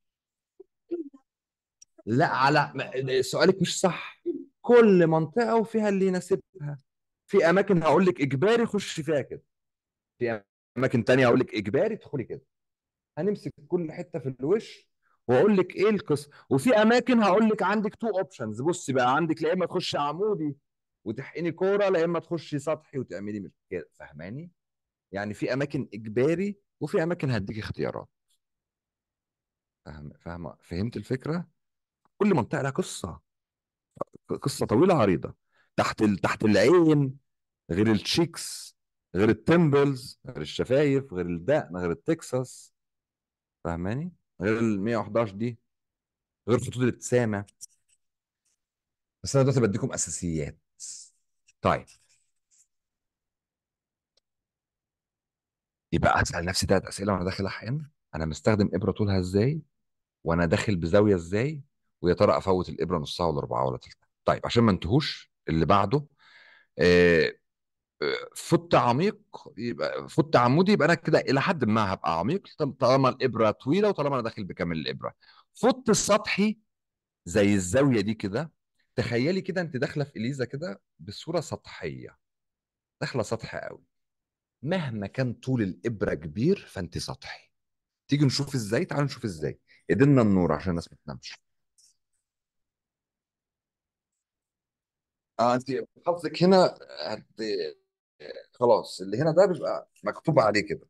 لا على م- سؤالك مش صح كل منطقه وفيها اللي يناسبها في اماكن هقول لك اجباري خش فيها كده في اماكن تانية هقول لك اجباري تدخلي كده هنمسك كل حته في الوش واقول لك ايه القصه وفي اماكن هقول لك عندك تو اوبشنز بصي بقى عندك لا اما تخشي عمودي وتحقني كوره لا اما تخشي سطحي وتعملي مش كده فاهماني يعني في اماكن اجباري وفي اماكن هديك اختيارات فاهم فاهمه فهمت الفكره كل منطقه لها قصه قصه طويله عريضه تحت ال... تحت العين غير التشيكس غير التمبلز غير الشفايف غير الدقن غير التكساس فاهماني غير ال 111 دي غير خطوط الابتسامه بس انا دلوقتي بديكم اساسيات طيب يبقى اسال نفسي ثلاث اسئله وانا داخل احقن انا مستخدم ابره طولها ازاي وانا داخل بزاويه ازاي ويا ترى افوت الابره نصها ولا ربعها ولا تلتها طيب عشان ما انتهوش اللي بعده آه، آه، فت عميق يبقى فت عمودي يبقى انا كده الى حد ما هبقى عميق طل- طالما الابره طويله وطالما انا داخل بكامل الابره فت سطحي زي الزاويه دي كده تخيلي كده انت داخله في اليزا كده بصوره سطحيه داخله سطح قوي مهما كان طول الابره كبير فانت سطحي تيجي نشوف ازاي تعالوا نشوف ازاي ايدينا النور عشان الناس ما تنامش اه انت حظك هنا هت... خلاص اللي هنا ده بيبقى مكتوب عليه كده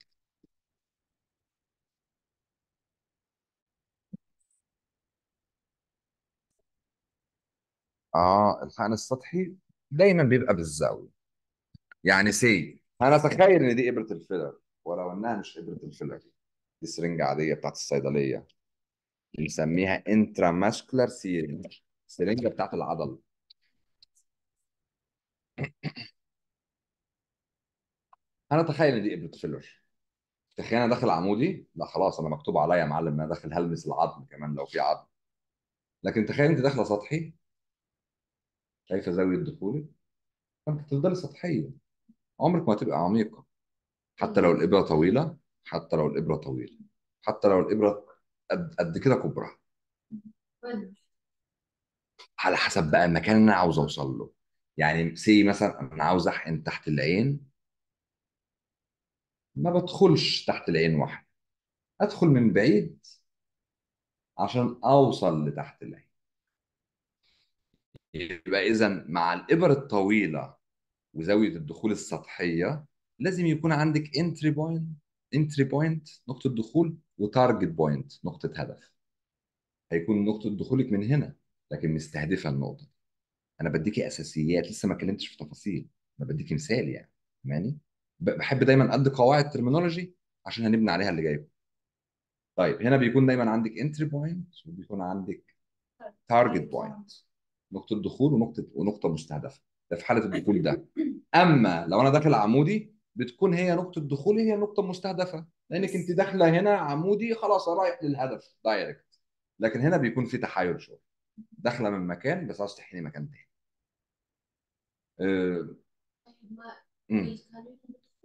اه الحقن السطحي دايما بيبقى بالزاويه يعني سي انا اتخيل ان دي ابره الفيلر ولو انها مش ابره الفيلر دي سرنجه عاديه بتاعت الصيدليه بنسميها انتراماسكولار سيرنج السرنجه بتاعت العضل انا اتخيل ان دي ابره فيلر تخيل انا داخل عمودي لا خلاص انا مكتوب عليا يا معلم ان انا داخل هلمس العظم كمان لو في عظم لكن تخيل انت داخله سطحي شايفه زاويه دخولك فانت تفضلي سطحيه عمرك ما تبقى عميقه حتى لو الابره طويله حتى لو الابره طويله حتى لو الابره قد, قد كده كبرى على حسب بقى المكان اللي انا عاوز اوصل له يعني سي مثلا انا عاوز احقن تحت العين ما بدخلش تحت العين واحد ادخل من بعيد عشان اوصل لتحت العين يبقى اذا مع الابر الطويله وزاويه الدخول السطحيه لازم يكون عندك انتري بوينت انتري بوينت نقطه دخول وتارجت بوينت نقطه هدف هيكون نقطه دخولك من هنا لكن مستهدفه النقطه دي. انا بديكي اساسيات لسه ما اتكلمتش في تفاصيل انا بديكي مثال يعني فاهماني ب- بحب دايما ادي قواعد ترمينولوجي عشان هنبني عليها اللي جاي طيب هنا بيكون دايما عندك انتري بوينت وبيكون عندك تارجت بوينت نقطه دخول ونقطه ونقطه مستهدفه ده في حاله الدخول ده اما لو انا داخل عمودي بتكون هي نقطه دخولي هي النقطه المستهدفه لانك انت داخله هنا عمودي خلاص أنا رايح للهدف دايركت لكن هنا بيكون في تحايل شويه داخله من مكان بس عاوز تحيني مكان تاني أه... ما أمم. القانون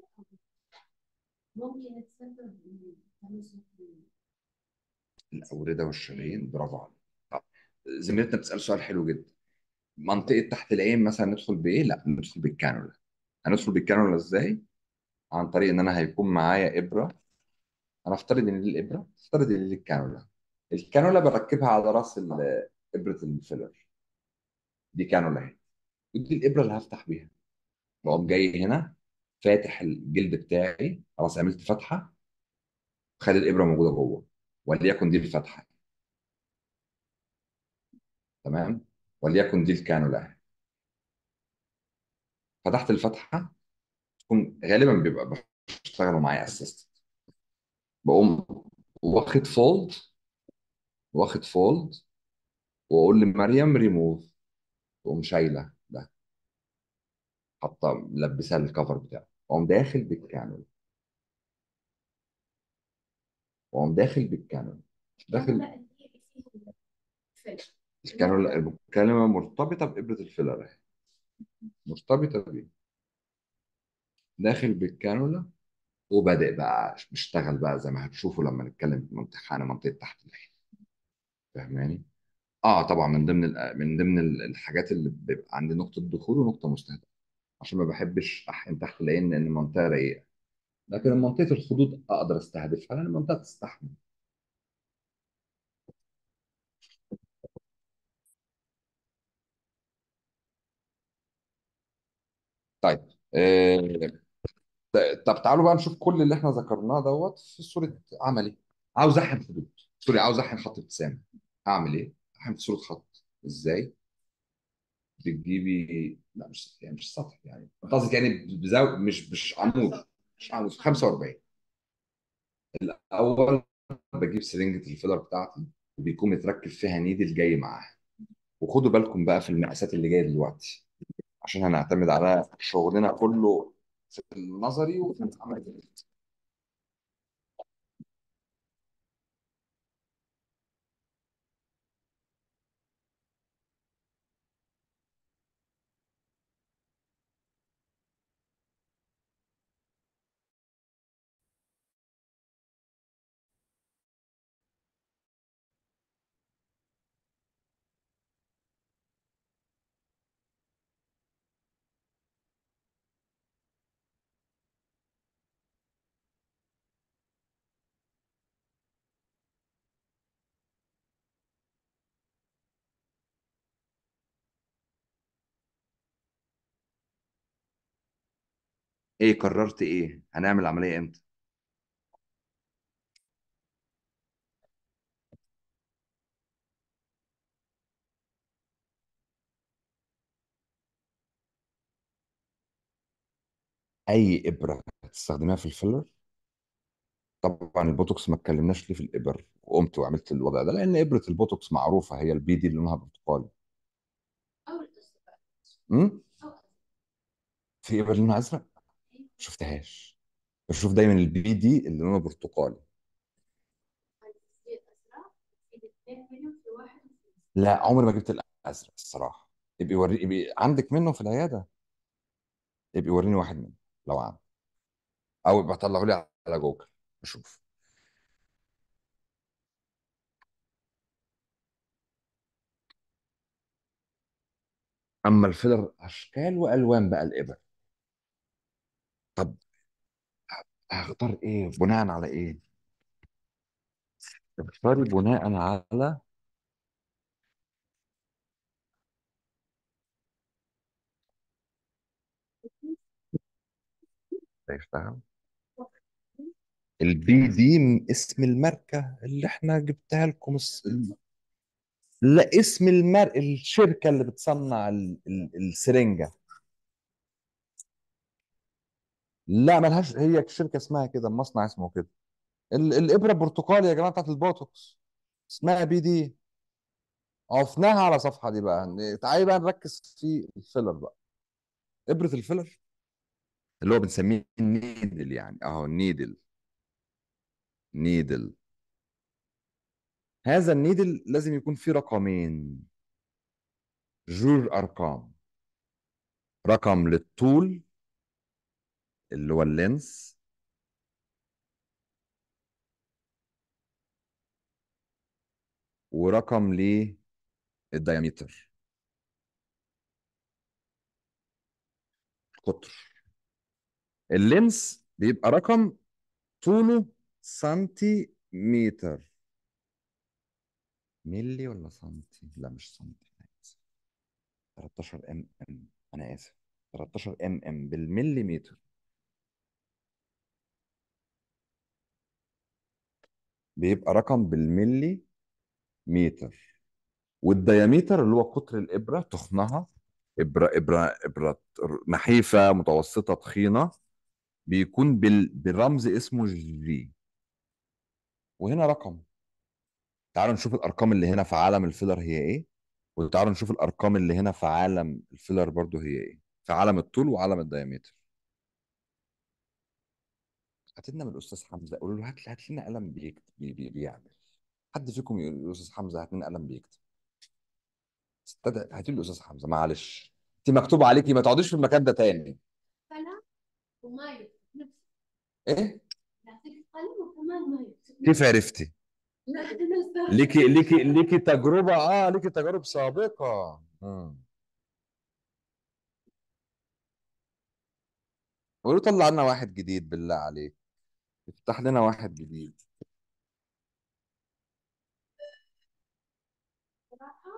ممكن تسبب تمزق الأوردة والشرايين برافو عليك طب زميلتنا بتسأل سؤال حلو جدا منطقة تحت العين مثلا ندخل بإيه؟ لا ندخل بالكانولا هندخل بالكانولا إزاي؟ عن طريق إن أنا هيكون معايا إبرة أنا أفترض إن دي الإبرة أفترض إن دي الكانولا الكانولا بركبها على رأس ال- إبرة الفيلر دي كانولا أهي ودي الإبرة اللي هفتح بيها بقوم جاي هنا فاتح الجلد بتاعي خلاص عملت فتحة خلي الإبرة موجودة جوه وليكن دي الفتحة تمام وليكن دي الكانولا أهي فتحت الفتحة تكون غالبا بيبقى بيشتغلوا معايا اسيستنت بقوم واخد فولد واخد فولد واقول لمريم ريموف تقوم شايله ده حاطه ملبسها الكفر بتاعه واقوم داخل بالكانولا واقوم داخل بالكانولا داخل الكانولا الكلمه مرتبطه بابره الفيلر اهي مرتبطه بيه داخل بالكانولا وبادئ بقى بيشتغل بقى زي ما هتشوفوا لما نتكلم في منطقه عن منطقه تحت العين فاهماني؟ اه طبعا من ضمن ال- من ضمن ال- الحاجات اللي بيبقى عندي نقطه دخول ونقطه مستهدفه عشان ما بحبش احقن تحت العين لان المنطقه رقيقه لكن منطقه الخدود اقدر استهدفها لان المنطقه تستحمل طيب آه طب تعالوا بقى نشوف كل اللي احنا ذكرناه دوت في صوره عملي عاوز احقن خدود سوري عاوز احقن خط ابتسامه اعمل ايه؟ احقن في صوره خط ازاي؟ بتجيبي لا مش سطح يعني مش سطح يعني أنت قصدك يعني بزاويه مش مش عمود مش عمود 45 الاول بجيب سرنجه الفيلر بتاعتي وبيكون متركب فيها نيدل جاي معاها وخدوا بالكم بقى في المقاسات اللي جايه دلوقتي عشان هنعتمد على شغلنا كله في النظري وفي العملي ايه قررت ايه هنعمل العمليه امتى اي ابره هتستخدمها في الفيلر طبعا البوتوكس ما اتكلمناش ليه في الابر وقمت وعملت الوضع ده لان ابره البوتوكس معروفه هي البي دي اللي لونها برتقالي أو الأصدقاء امم أو في ابر لونها ازرق شفتهاش بشوف دايما البي دي اللي لونه برتقالي لا عمري ما جبت الازرق الصراحه يبقى وري يبقى عندك منه في العياده يبقى وريني واحد منه لو عندك او يبقى طلعوا لي على جوجل اشوف اما الفيلر اشكال والوان بقى الابر طب هختار ايه بناء على ايه اختاري بناء على ده يشتغل البي دي م- اسم الماركة اللي احنا جبتها لكم الس... ال- لا اسم المار الشركة اللي بتصنع ال... ال... السرنجة لا ملهاش هي شركة اسمها كده المصنع اسمه كده ال... الإبرة برتقالي يا جماعة بتاعت البوتوكس اسمها بي دي عرفناها على صفحة دي بقى تعالي بقى نركز في الفيلر بقى إبرة الفيلر اللي هو بنسميه النيدل يعني اهو النيدل نيدل هذا النيدل لازم يكون فيه رقمين جور ارقام رقم للطول اللي هو اللينس ورقم للديامتر قطر اللينس بيبقى رقم طوله سنتيمتر ملي ولا سنتي لا مش سنتي أنا آسف. 13 ام ام انا اسف 13 ام ام بالمليمتر بيبقى رقم بالملي متر والديامتر اللي هو قطر الابره تخنها ابره ابره ابره نحيفه متوسطه تخينه بيكون بال... بالرمز اسمه جي وهنا رقم تعالوا نشوف الارقام اللي هنا في عالم الفيلر هي ايه وتعالوا نشوف الارقام اللي هنا في عالم الفيلر برضو هي ايه في عالم الطول وعالم الديامتر هات لنا من الاستاذ حمزه قولوا له هات هات لنا قلم بيكتب بي بي بيعمل حد فيكم يقول للاستاذ حمزه هات لنا قلم بيكتب استدعي هاتي له الاستاذ حمزه معلش انت مكتوب عليكي ما تقعديش في المكان ده تاني قلم وماي نفس ايه نعطيك قلم وكمان ماي كيف عرفتي لا أنا ليكي ليكي ليكي تجربه اه ليكي تجارب سابقه مم. قولوا طلع لنا واحد جديد بالله عليك افتح لنا واحد جديد صراحة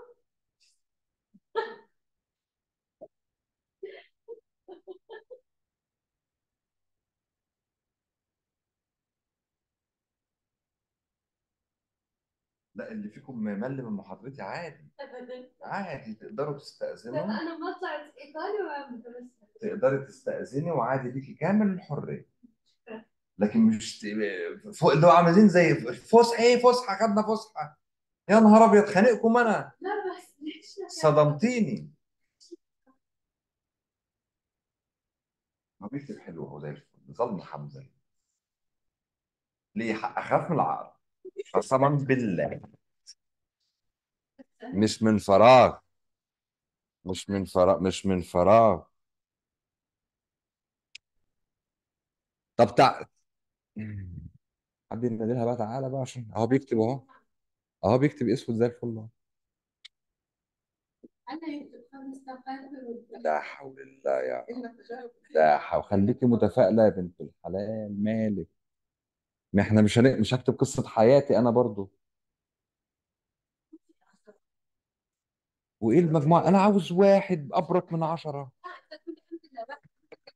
لا اللي فيكم ممل من محاضرتي عادي أبدا عادي تقدروا طب تستأذنوا أنا ما طلعت إيطالي ولا مدرسة تقدري تستأذني وعادي ليكي كامل الحرية لكن مش ت- فوق اللي هو عاملين زي فسحة ايه فسحة خدنا فسحة يا نهار ابيض خانقكم انا لا بس ليش لا صدمتيني ما بيكتب حلو هو زي الفل ظلم حمزة ليه حق اخاف من العقل قسما بالله مش من فراغ مش من فراغ مش من فراغ طب تع حد ينادلها بقى تعالى بقى عشان اهو بيكتب اهو اهو بيكتب اسود زي الفل اهو أنا يكتب خمس دقائق ويرد. لا حول الله يا رب إلا تجاوب. لا حول خليكي متفائلة يا بنت الحلال مالك ما احنا مش هن... مش هكتب قصة حياتي انا برضو وايه المجموعة انا عاوز واحد ابرك من عشرة أنت تقول الحمد لله بقى.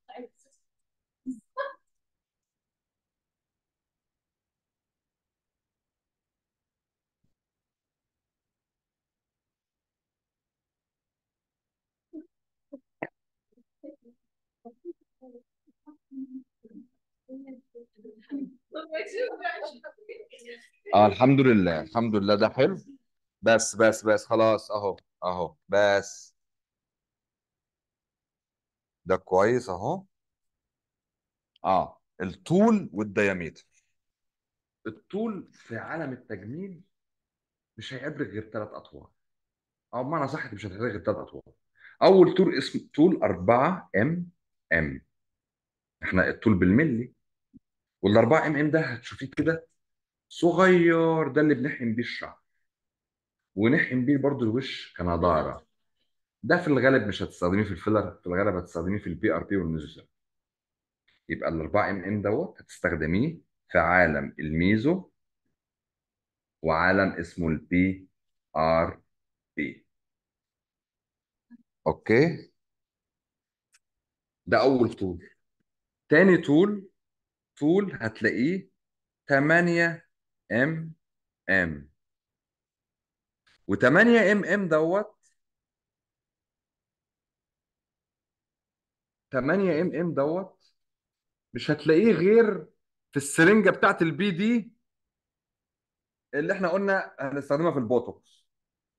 اه الحمد لله الحمد لله ده حلو بس بس بس خلاص اهو اهو بس ده كويس اهو اه الطول والديامتر الطول في عالم التجميل مش هيقابلك غير ثلاث اطوال او بمعنى صح مش هتحتاج غير ثلاث اطوال اول طول اسمه طول 4 ام ام احنا الطول بالملي وال 4 ام ام ده هتشوفيه كده صغير ده اللي بنحقن بيه الشعر ونحقن بيه برضو الوش كنضاره ده في الغالب مش هتستخدميه في الفيلر في الغالب هتستخدميه في البي ار بي والميزوثيرابي يبقى ال 4 ام ام دوت هتستخدميه في عالم الميزو وعالم اسمه البي ار بي اوكي ده اول طول تاني طول طول هتلاقيه 8 ام ام و8 ام ام دوت 8 ام ام دوت مش هتلاقيه غير في السرنجه بتاعت البي دي اللي احنا قلنا هنستخدمها في البوتوكس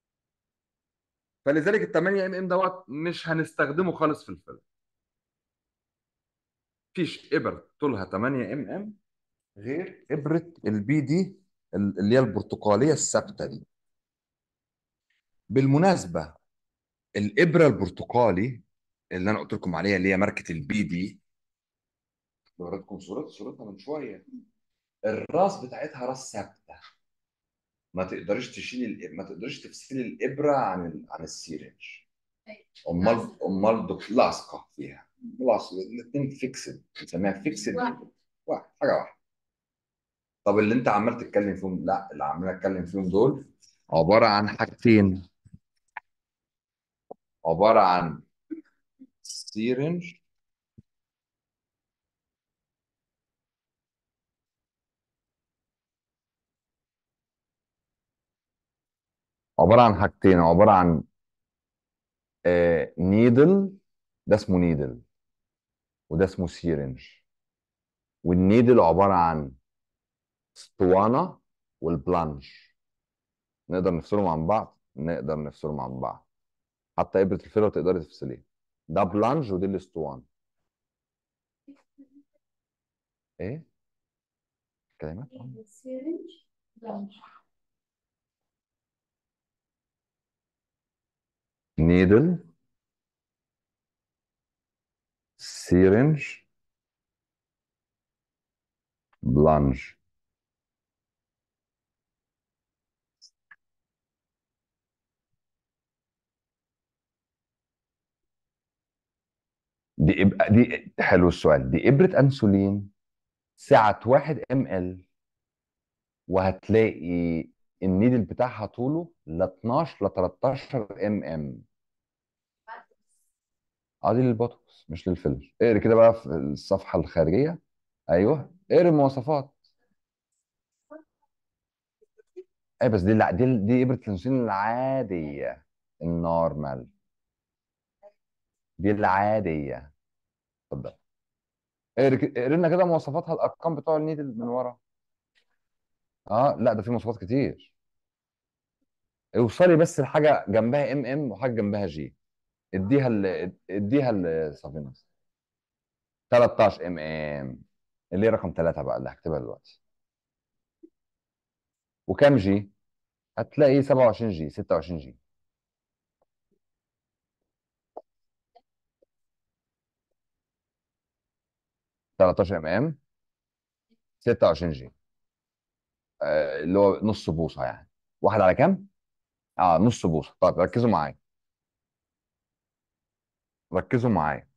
فلذلك ال 8 ام ام دوت مش هنستخدمه خالص في الفيلم مفيش ابر طولها 8 ام ام غير ابره البي دي اللي هي البرتقاليه الثابته دي بالمناسبه الابره البرتقالي اللي انا قلت لكم عليها اللي هي ماركه البي دي وريتكم صورتها صورتها من شويه الراس بتاعتها راس ثابته ما تقدريش تشيلي الإب- ما تقدريش تفصلي الابره عن ال... عن السيرنج امال امال دك- لاصقه فيها لاصقه الاثنين فيكسد بنسميها فيكسد واحد. واحد حاجه واحده طب اللي انت عمال تتكلم فيهم لا اللي عمال اتكلم فيهم دول عباره عن حاجتين عباره عن سيرنج عباره عن حاجتين عباره عن آه نيدل ده اسمه نيدل وده اسمه سيرنج والنيدل عباره عن اسطوانه والبلانش نقدر نفصلهم عن بعض نقدر نفصلهم عن بعض حتى ابره الفيلر تقدري تفصليها ده بلانج ودي الاسطوانه ايه كلمات السيرنج بلانش نيدل سيرنج بلانج دي إب... دي حلو السؤال دي ابره انسولين سعه 1 ام ال وهتلاقي النيدل بتاعها طوله ل 12 ل 13 ام ام اه دي للبوتوكس مش للفيلر اقري كده بقى في الصفحه الخارجيه ايوه اقري المواصفات اي بس دي الع- دي دي ابره الانسولين العاديه النورمال دي العاديه اتفضل اقري ك- اقري لنا كده مواصفاتها الارقام بتوع النيدل من ورا اه لا ده في مواصفات كتير اوصلي بس لحاجه جنبها ام ام وحاجه جنبها جي اديها ال اديها السافينوس 13 ام ام اللي هي رقم 3 بقى اللي هكتبها دلوقتي وكام جي هتلاقي 27 جي 26 جي تلتاشر ام ام 26 جي آه، اللي هو نص بوصه يعني واحد على كام؟ اه نص بوصه طيب ركزوا معايا ركزوا معايا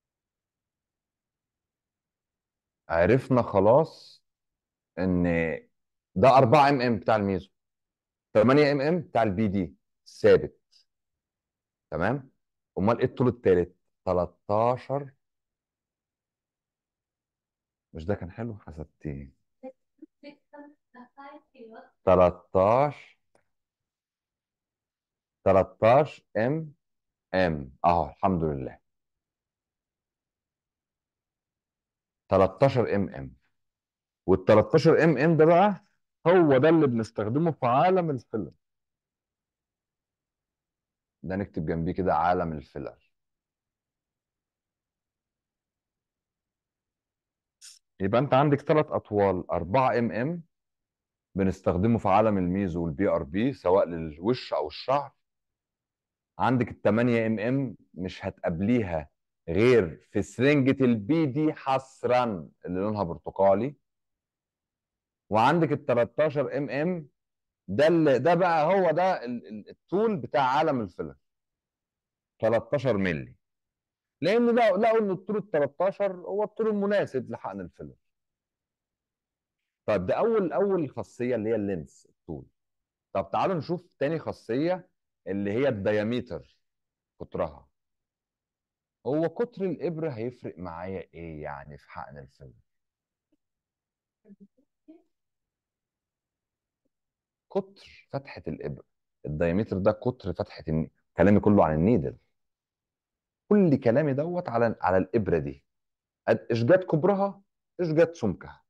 عرفنا خلاص ان ده 4 ام ام بتاع الميزو 8 ام ام بتاع البي دي ثابت تمام امال ايه الطول التالت 13 مش ده كان حلو حسبتين 13 13 ام ام اهو الحمد لله 13 ام ام وال 13 ام ام ده بقى هو ده اللي بنستخدمه في عالم الفيلر ده نكتب جنبيه كده عالم الفيلر يبقى انت عندك ثلاث اطوال 4 ام ام بنستخدمه في عالم الميزو والبي ار بي سواء للوش او الشعر عندك ال 8 ام ام مش هتقابليها غير في سرنجة البي دي حصرا اللي لونها برتقالي وعندك ال 13 ام ام ده اللي ده بقى هو ده ال- ال- الطول بتاع عالم الفيلر 13 مللي لان لقوا لقوا ان الطول ال 13 هو الطول المناسب لحقن الفيلر طيب ده اول اول خاصيه اللي هي اللينس الطول طب تعالوا نشوف تاني خاصيه اللي هي الدياميتر قطرها هو قطر الابره هيفرق معايا ايه يعني في حقن الفيلر قطر فتحه الابره الدياميتر ده قطر فتحه الني... كلامي كله عن النيدل كل كلامي دوت على على الابره دي اشجاد كبرها اشجاد سمكها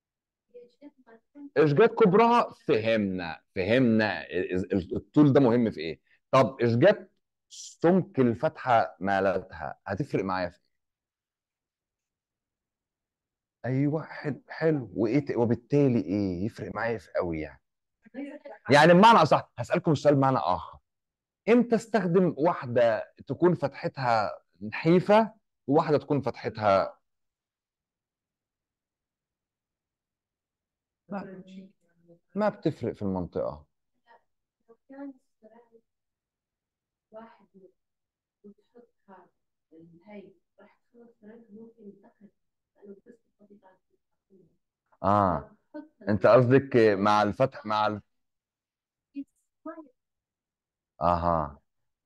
اشجاد كبرها فهمنا فهمنا ال- ال- الطول ده مهم في ايه طب اشجاد سمك الفتحه مالتها هتفرق معايا في ايه ايوه حلو حلو وايه ت- وبالتالي ايه يفرق معايا في قوي يعني يعني بمعنى اصح هسالكم السؤال بمعنى اخر امتى استخدم واحده تكون فتحتها نحيفه وواحده تكون فتحتها ما, ما بتفرق في المنطقه لو كان استرالي واحد وتحطها هاي راح تخلص استرالي ممكن تاخد لانه بس بطريقه اه انت قصدك مع الفتح مع ال... اها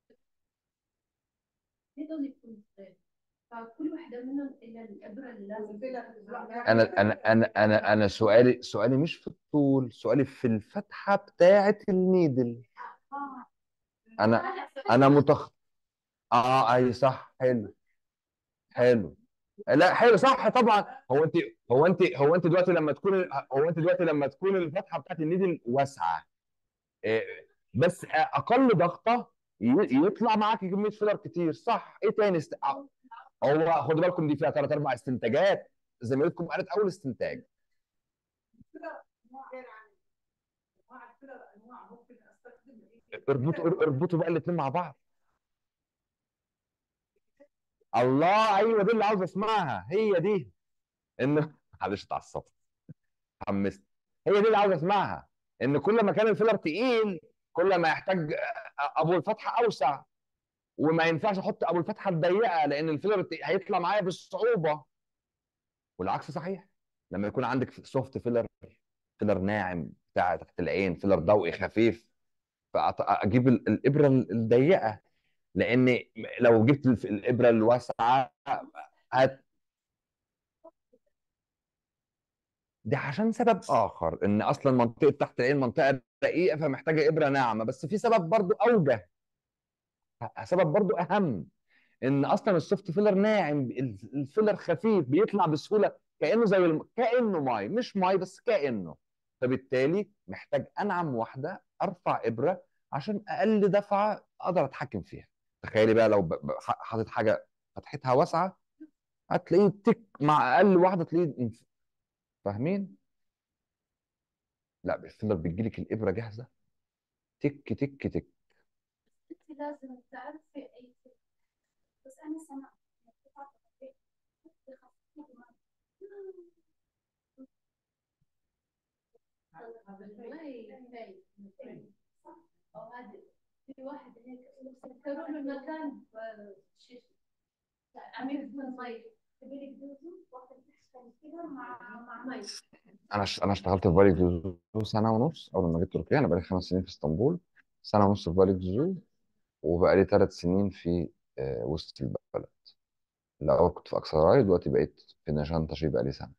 هدول يكونوا صغير فكل واحدة منهم إلى الإبرة اللي لازم انا انا انا انا انا سؤالي سؤالي مش في الطول سؤالي في الفتحه بتاعه النيدل انا انا متخ اه اي صح حلو حلو لا حلو صح طبعا هو انت هو انت هو انت دلوقتي لما تكون هو انت دلوقتي لما تكون الفتحه بتاعت النيدل واسعه إيه، بس اقل ضغطه ي- يطلع معاك كميه فيلر كتير صح ايه تاني است... آه، هو خدوا بالكم دي فيها ثلاث اربع استنتاجات زميلتكم قالت اول استنتاج اربطوا اربطوا بقى الاثنين مع بعض الله ايوه دي اللي عاوز اسمعها هي دي ان معلش اتعصبت حمست هي دي اللي عاوز اسمعها ان كل ما كان الفيلر تقيل كل ما يحتاج ابو الفتحه اوسع وما ينفعش احط ابو الفتحه الضيقه لان الفيلر الت- هيطلع معايا بصعوبه والعكس صحيح لما يكون عندك سوفت فيلر فيلر ناعم بتاع تحت العين فيلر ضوئي خفيف فاجيب ال- الابره الضيقه لان لو جبت الف- الابره الواسعه هت ده عشان سبب اخر ان اصلا منطقه تحت العين منطقه رقيقه فمحتاجه ابره ناعمه بس في سبب برضو اوجه سبب برضو اهم ان اصلا السوفت فيلر ناعم ال- الفيلر خفيف بيطلع بسهوله كانه زي الم... كانه ماي مش ماي بس كانه فبالتالي محتاج انعم واحده ارفع ابره عشان اقل دفعه اقدر اتحكم فيها تخيلي بقى لو ب- ب- ح- حاطط حاجه فتحتها واسعه هتلاقيه تك مع اقل واحده تلاقيه انف- فاهمين لا بالفيلر بتجيلك الابره جاهزه تك تك تك أنت لازم تعرفي أي شيء بس أنا سمعت أو هذا في واحد هيك سكروا له مكان شيء عميق في المي تبي لك دوزو واحد تحت كده مع مع مي انا ش... انا اشتغلت في بالي جوزو سنه ونص اول ما جيت تركيا انا بقالي خمس سنين في اسطنبول سنه ونص في بالي جوزو وبقالي ثلاث سنين في آه، وسط البلد الاول كنت في اكسراي دلوقتي بقيت في نشانتاشي بقالي سنه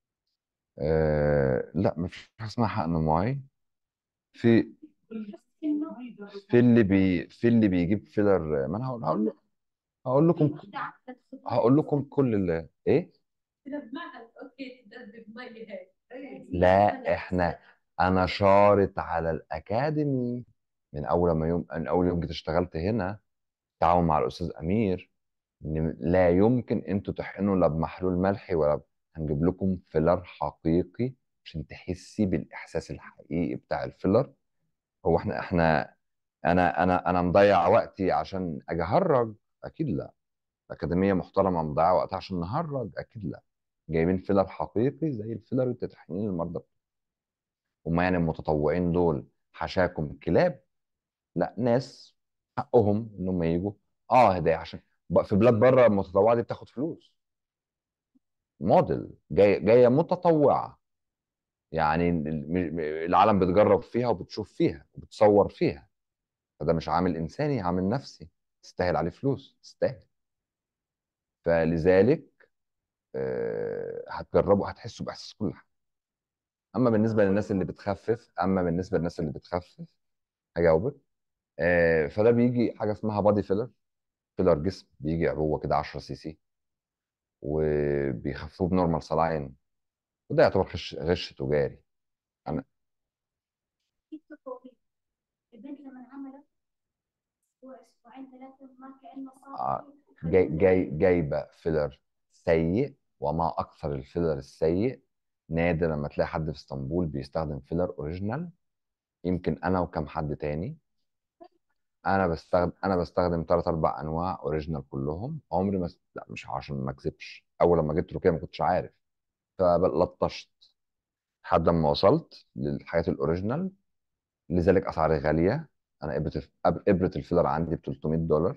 أه لا مفيش حاجه اسمها حقن معي في في اللي بي في اللي بيجيب فيلر ما انا هقول هقول هقول لكم هقول لكم كل اللي ايه اوكي تدرب مي هيك لا احنا انا شارط على الاكاديمي من اول ما يوم من اول يوم جيت اشتغلت هنا تعاون مع الاستاذ امير ان لا يمكن انتوا تحقنوا لا بمحلول ملحي ولا ب- هنجيب لكم فيلر حقيقي عشان تحسي بالاحساس الحقيقي بتاع الفيلر هو احنا احنا انا انا انا مضيع وقتي عشان اجي اهرج اكيد لا اكاديميه محترمه مضيعه وقتها عشان نهرج اكيد لا جايبين فيلر حقيقي زي الفيلر اللي بتطحنين المرضى هم يعني المتطوعين دول حشاكم كلاب لا ناس حقهم انهم يجوا اه ده عشان بقى في بلاد بره المتطوعه دي بتاخد فلوس موديل جايه جايه متطوعه يعني ال- م- م- العالم بتجرب فيها وبتشوف فيها وبتصور فيها فده مش عامل انساني عامل نفسي تستاهل عليه فلوس تستاهل فلذلك آه، هتجربوا هتحسوا باحساس كل حاجه اما بالنسبه للناس اللي بتخفف اما بالنسبه للناس اللي بتخفف هجاوبك آه، فده بيجي حاجه اسمها بادي فيلر فيلر جسم بيجي عبوه كده 10 سي سي وبيخففوه بنورمال سلاين وده يعتبر غش غش تجاري انا في تطوير البنت لما عملت اسبوع اسبوعين ثلاثه ما كانه صار آه، شيء. جاي جاي جايبه فيلر سيء وما اكثر الفيلر السيء نادر لما تلاقي حد في اسطنبول بيستخدم فيلر اوريجينال يمكن انا وكم حد تاني انا بستخدم انا بستخدم ثلاث اربع انواع اوريجينال كلهم عمري ما لا مش عشان ما اكذبش اول لما جيت تركيا ما كنتش عارف فلطشت لحد لما وصلت للحاجات الاوريجينال لذلك اسعاري غاليه انا ابره ابره الفيلر عندي ب 300 دولار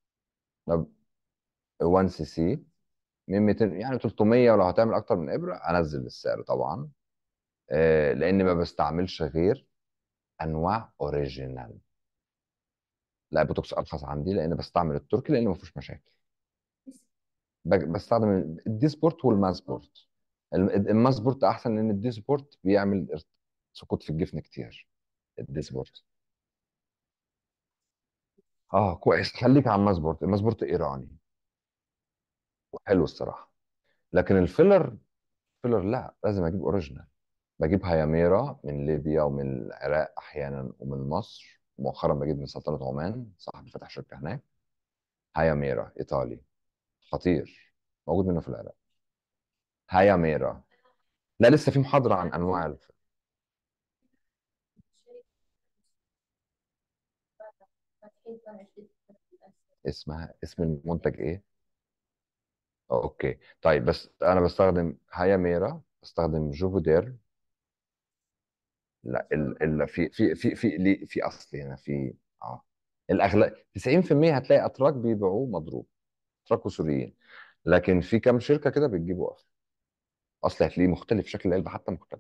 1 سي سي من 200 يعني 300 ولو هتعمل اكتر من ابره انزل السعر طبعا آه، لان ما بستعملش غير انواع اوريجينال لا بوتوكس ارخص عندي لان بستعمل التركي لان ما فيهوش مشاكل ب- بستخدم الدي سبورت والمان سبورت الم- المان سبورت احسن لان الدي سبورت بيعمل ارت- سقوط في الجفن كتير الدي سبورت اه كويس خليك على المان سبورت المان سبورت ايراني وحلو الصراحه لكن الفيلر فيلر لا لازم اجيب اوريجينال بجيب هياميرا من ليبيا ومن العراق احيانا ومن مصر مؤخرا بجيب من سلطنه عمان صاحبي فتح شركه هناك هياميرا ايطالي خطير موجود منه في العراق هياميرا لا لسه في محاضره عن انواع الف... اسمها اسم المنتج ايه اوكي طيب بس انا بستخدم هياميرا بستخدم جوفودير لا ال... ال... في في في في ليه- في اصل هنا في اه الاغلب 90% هتلاقي اتراك بيبيعوه مضروب اتراك وسوريين لكن في كام شركه كده بتجيبه اصل اصل هتلاقيه مختلف شكل العلبه حتى مختلف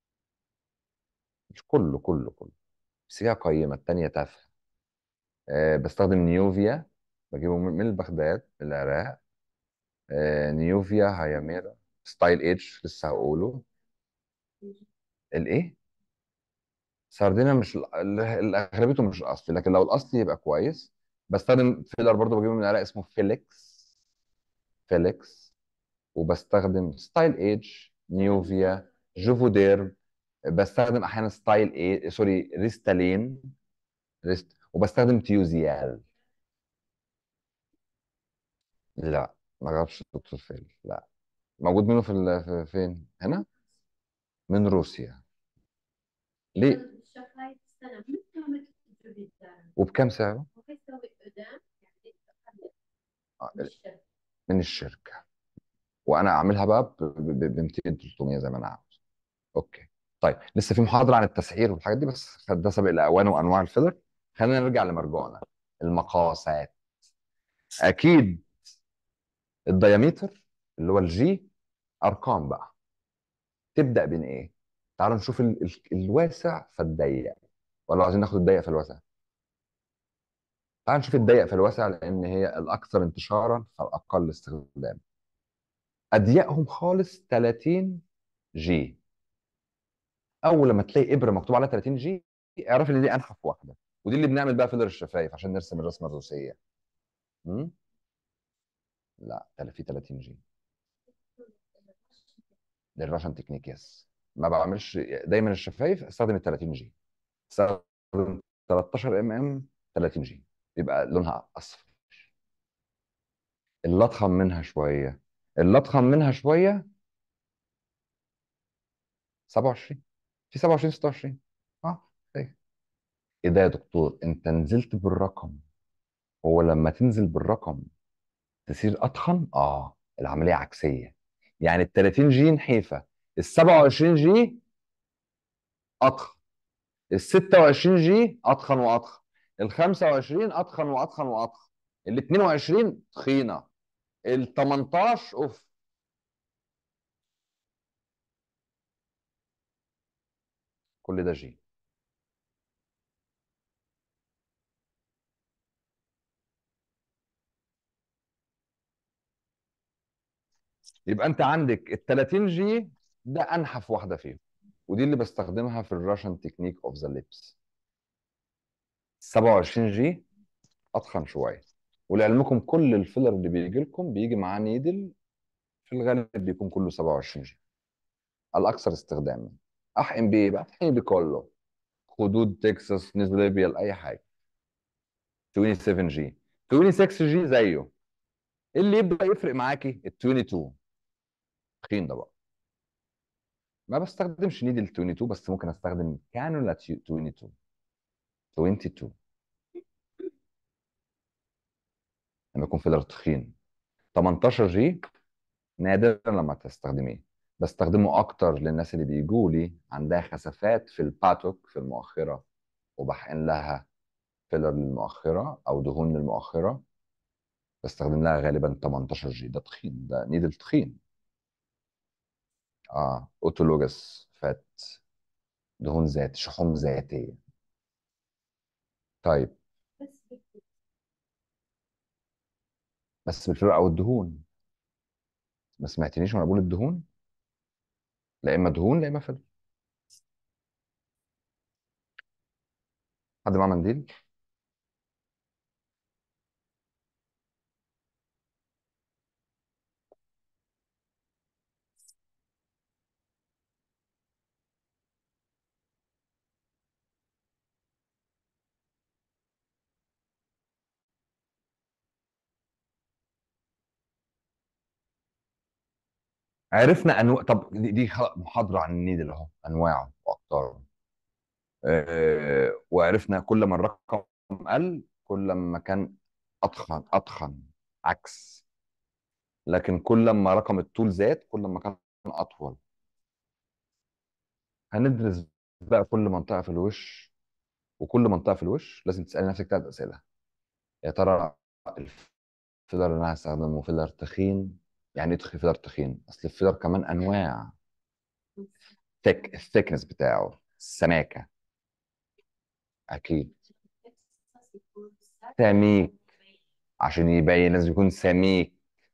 مش كله كله كله بس فيها قيمه التانيه تافهه آه بستخدم نيوفيا بجيبه من من بغداد من العراق آه نيوفيا هياميرا ستايل ايدج لسه هقوله الايه ساردينا مش ال- ال- اغلبيته مش الاصلي لكن لو الاصلي يبقى كويس بستخدم فيلر برضو بجيبه من العراق اسمه فيليكس فيليكس وبستخدم ستايل ايدج نيوفيا جوفودير بستخدم احيانا ستايل ايه سوري ريستالين ريست وبستخدم تيوزيال لا ما جربش دكتور فيل لا موجود منه في, ال... في فين هنا من روسيا ليه الشفايف سنه من كامل التجربه الدارة وبكم سعره ويسوي قدام يعني آه، بالشركة. من الشركه وانا اعملها بقى ب 200 300 زي ما انا عاوز اوكي طيب لسه في محاضره عن التسعير والحاجات دي بس ده سابق الاوان وانواع الفيلر خلينا نرجع لمرجوعنا المقاسات اكيد الديامتر اللي هو الجي ارقام بقى تبدا بين ايه تعالوا نشوف ال ال الواسع فالضيق ولا عايزين ناخد الضيق في الواسع تعالوا نشوف الضيق في الواسع لان هي الاكثر انتشارا فالاقل استخدام اضيقهم خالص 30 جي اول لما تلاقي ابره مكتوب عليها 30 جي اعرف ان دي انحف واحده ودي اللي بنعمل بقى فيلر الشفايف عشان نرسم الرسمه الروسيه امم لا تل- في 30 جي للراشن تكنيك يس ما بعملش دايما الشفايف استخدم ال 30 جي استخدم 13 ام ام 30 جي يبقى لونها اصفر اللي اضخم منها شويه اللي اضخم منها شويه 27 في 27 26 اه ايه ايه ده يا دكتور انت نزلت بالرقم هو لما تنزل بالرقم تصير اتخن اه العمليه عكسيه يعني ال 30 جي نحيفه ال 27 جي اتخن ال 26 جي اتخن واتخن ال 25 اتخن واتخن واتخن ال 22 تخينه ال 18 اوف كل ده جي يبقى انت عندك ال 30 جي ده انحف واحده فيهم ودي اللي بستخدمها في الراشن تكنيك اوف ذا ليبس 27 جي اتخن شويه ولعلمكم كل الفيلر اللي بيجي لكم بيجي معاه نيدل في الغالب بيكون كله 27 جي الاكثر استخداما احقن بيه بقى احقن بيه كله خدود تكساس نيزوليبيال اي حاجه 27 جي 26 جي زيه اللي يبدا يفرق معاكي ال 22 تخين ده بقى ما بستخدمش نيدل 22 بس ممكن استخدم كانولا 22 22 لما يكون فيلر تخين 18 جي نادرا لما تستخدميه بستخدمه اكتر للناس اللي بيجوا لي عندها خسافات في الباتوك في المؤخره وبحقن لها فيلر للمؤخره او دهون للمؤخره بستخدم لها غالبا 18 جي ده تخين ده نيدل تخين اه اوتولوجس فات دهون ذات شحوم ذاتيه طيب بس بالفيلر او الدهون ما سمعتنيش وانا بقول الدهون لا اما دهون لا اما فيلر حد معاه منديل عرفنا انواع طب دي, دي خ- محاضره عن النيدل اهو انواعه واقطاره آه وعرفنا كل ما الرقم قل كل ما كان اتخن اتخن عكس لكن كل ما رقم الطول زاد كل ما كان اطول هندرس بقى كل منطقه في الوش وكل منطقه في الوش لازم تسالي نفسك ثلاث اسئله يا ترى الفيلر اللي انا هستخدمه فيلر تخين يعني ايه تخ- فيلر تخين اصل الفيلر كمان انواع تك الثيكنس بتاعه السماكه اكيد سميك عشان يبين لازم يكون سميك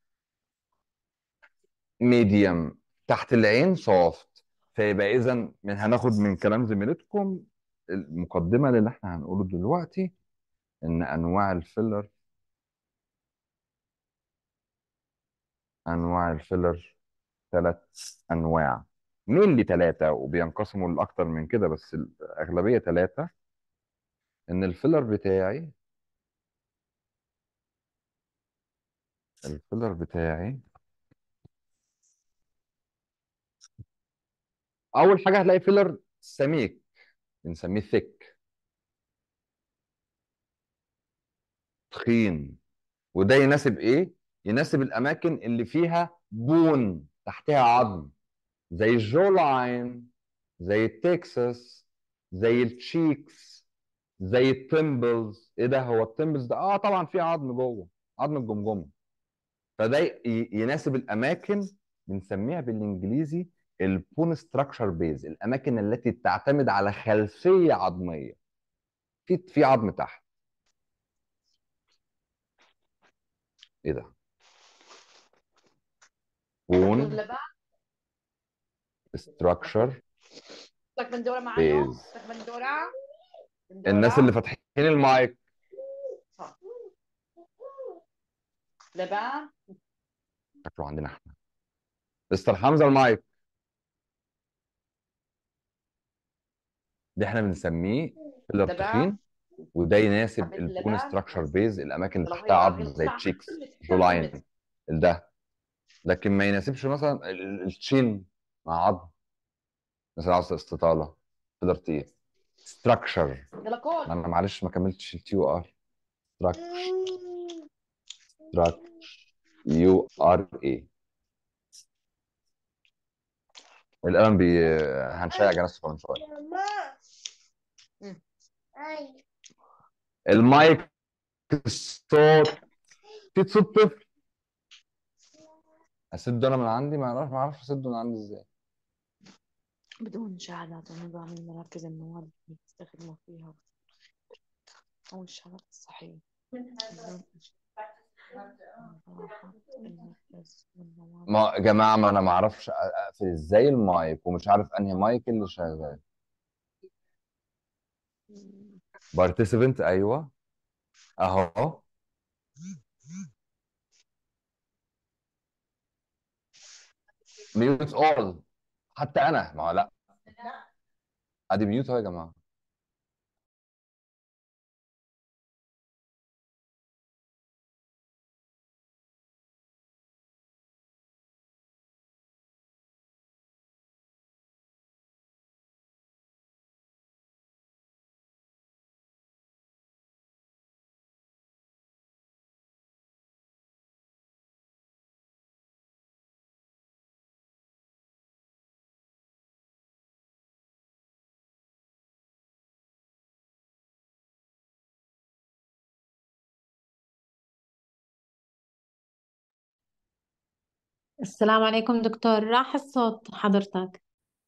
ميديوم تحت العين سوفت فيبقى اذا من هناخد من كلام زميلتكم المقدمه اللي احنا هنقوله دلوقتي ان انواع الفيلر انواع الفيلر ثلاث انواع مين اللي ثلاثه وبينقسموا لاكتر من كده بس الاغلبيه ثلاثه ان الفيلر بتاعي الفيلر بتاعي اول حاجه هتلاقي فيلر سميك بنسميه ثيك تخين وده يناسب ايه يناسب الاماكن اللي فيها بون تحتها عظم زي الجو لاين زي التكساس زي التشيكس زي التمبلز ايه ده هو التمبلز ده اه طبعا في عظم جوه عظم الجمجمه فده ي- يناسب الاماكن بنسميها بالانجليزي البون ستراكشر بيز الاماكن التي تعتمد على خلفيه عظميه في في عظم تحت ايه ده بون اللي بعد ستراكشر بدك بندوره معايا بيز بدك بندوره الناس اللي فاتحين المايك لبان شكله عندنا احنا مستر حمزه المايك ده احنا بنسميه فيلر لبان تخين وده يناسب عملت البون لبان ستراكشر بيز الاماكن اللي لو تحتها هي عظم زي بيطلع التشيكس كل جو لاين كلمة ده لكن ما يناسبش مثلا ال- ال- الشين مع عظم مثلا عاوز استطالة تقدر ت ستراكشر يلا كول انا معلش ما كملتش التي يو ار ستراك يو ار اي القلم بي هنشيع جنازته كمان شويه المايك الصوت في صوت طفل اسده انا من عندي ما اعرفش ما اعرفش اسده من عندي ازاي بدون شهادات ونظام المراكز المواد اللي يستخدموا فيها أو الشهادات الصحية بدون المركز والمواد ما يا جماعه ما انا ما اعرفش اقفل ازاي المايك ومش عارف انهي مايك اللي شغال بارتيسيبنت ايوه اهو ميوت اول حتى انا ما هو لا ادي ميوت اهو يا جماعه السلام عليكم دكتور راح الصوت حضرتك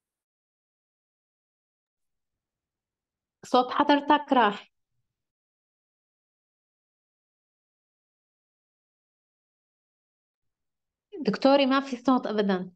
صوت حضرتك راح دكتوري ما في صوت أبدا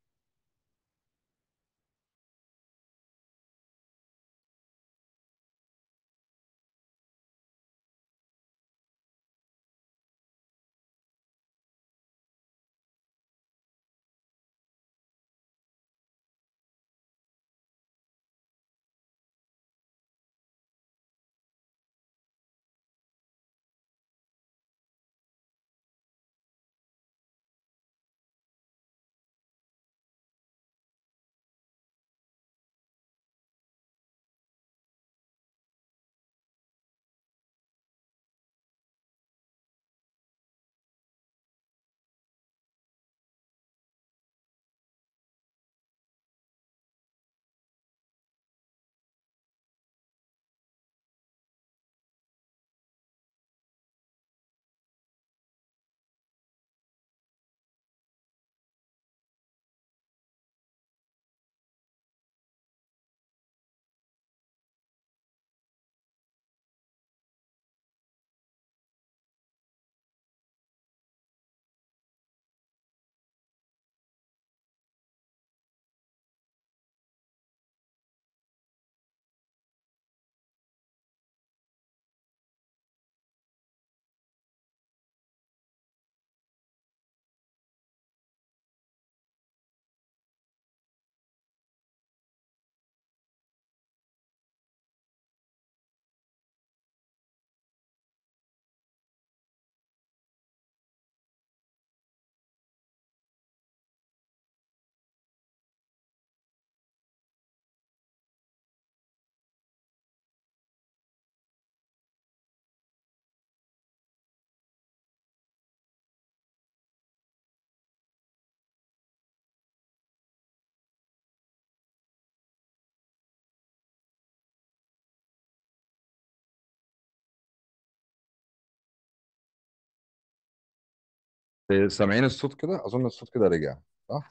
سامعين الصوت كده اظن الصوت كده رجع صح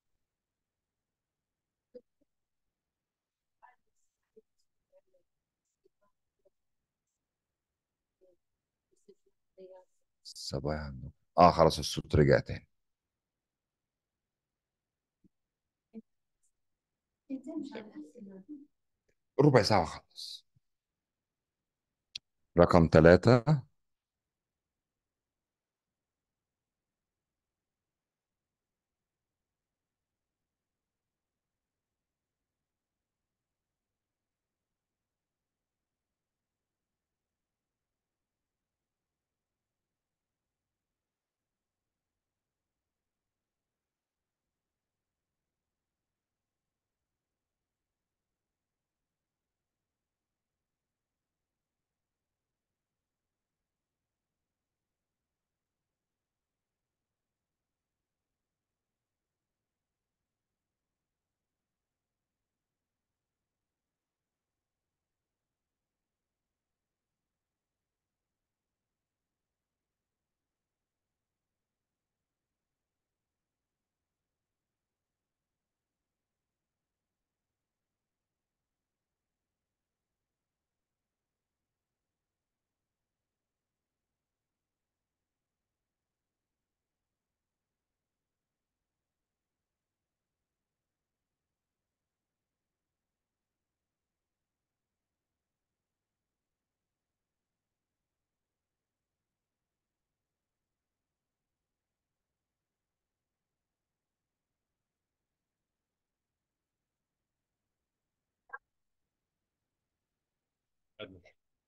الصبايا عندكم اه خلاص الصوت رجع تاني ربع ساعة وخلص رقم ثلاثة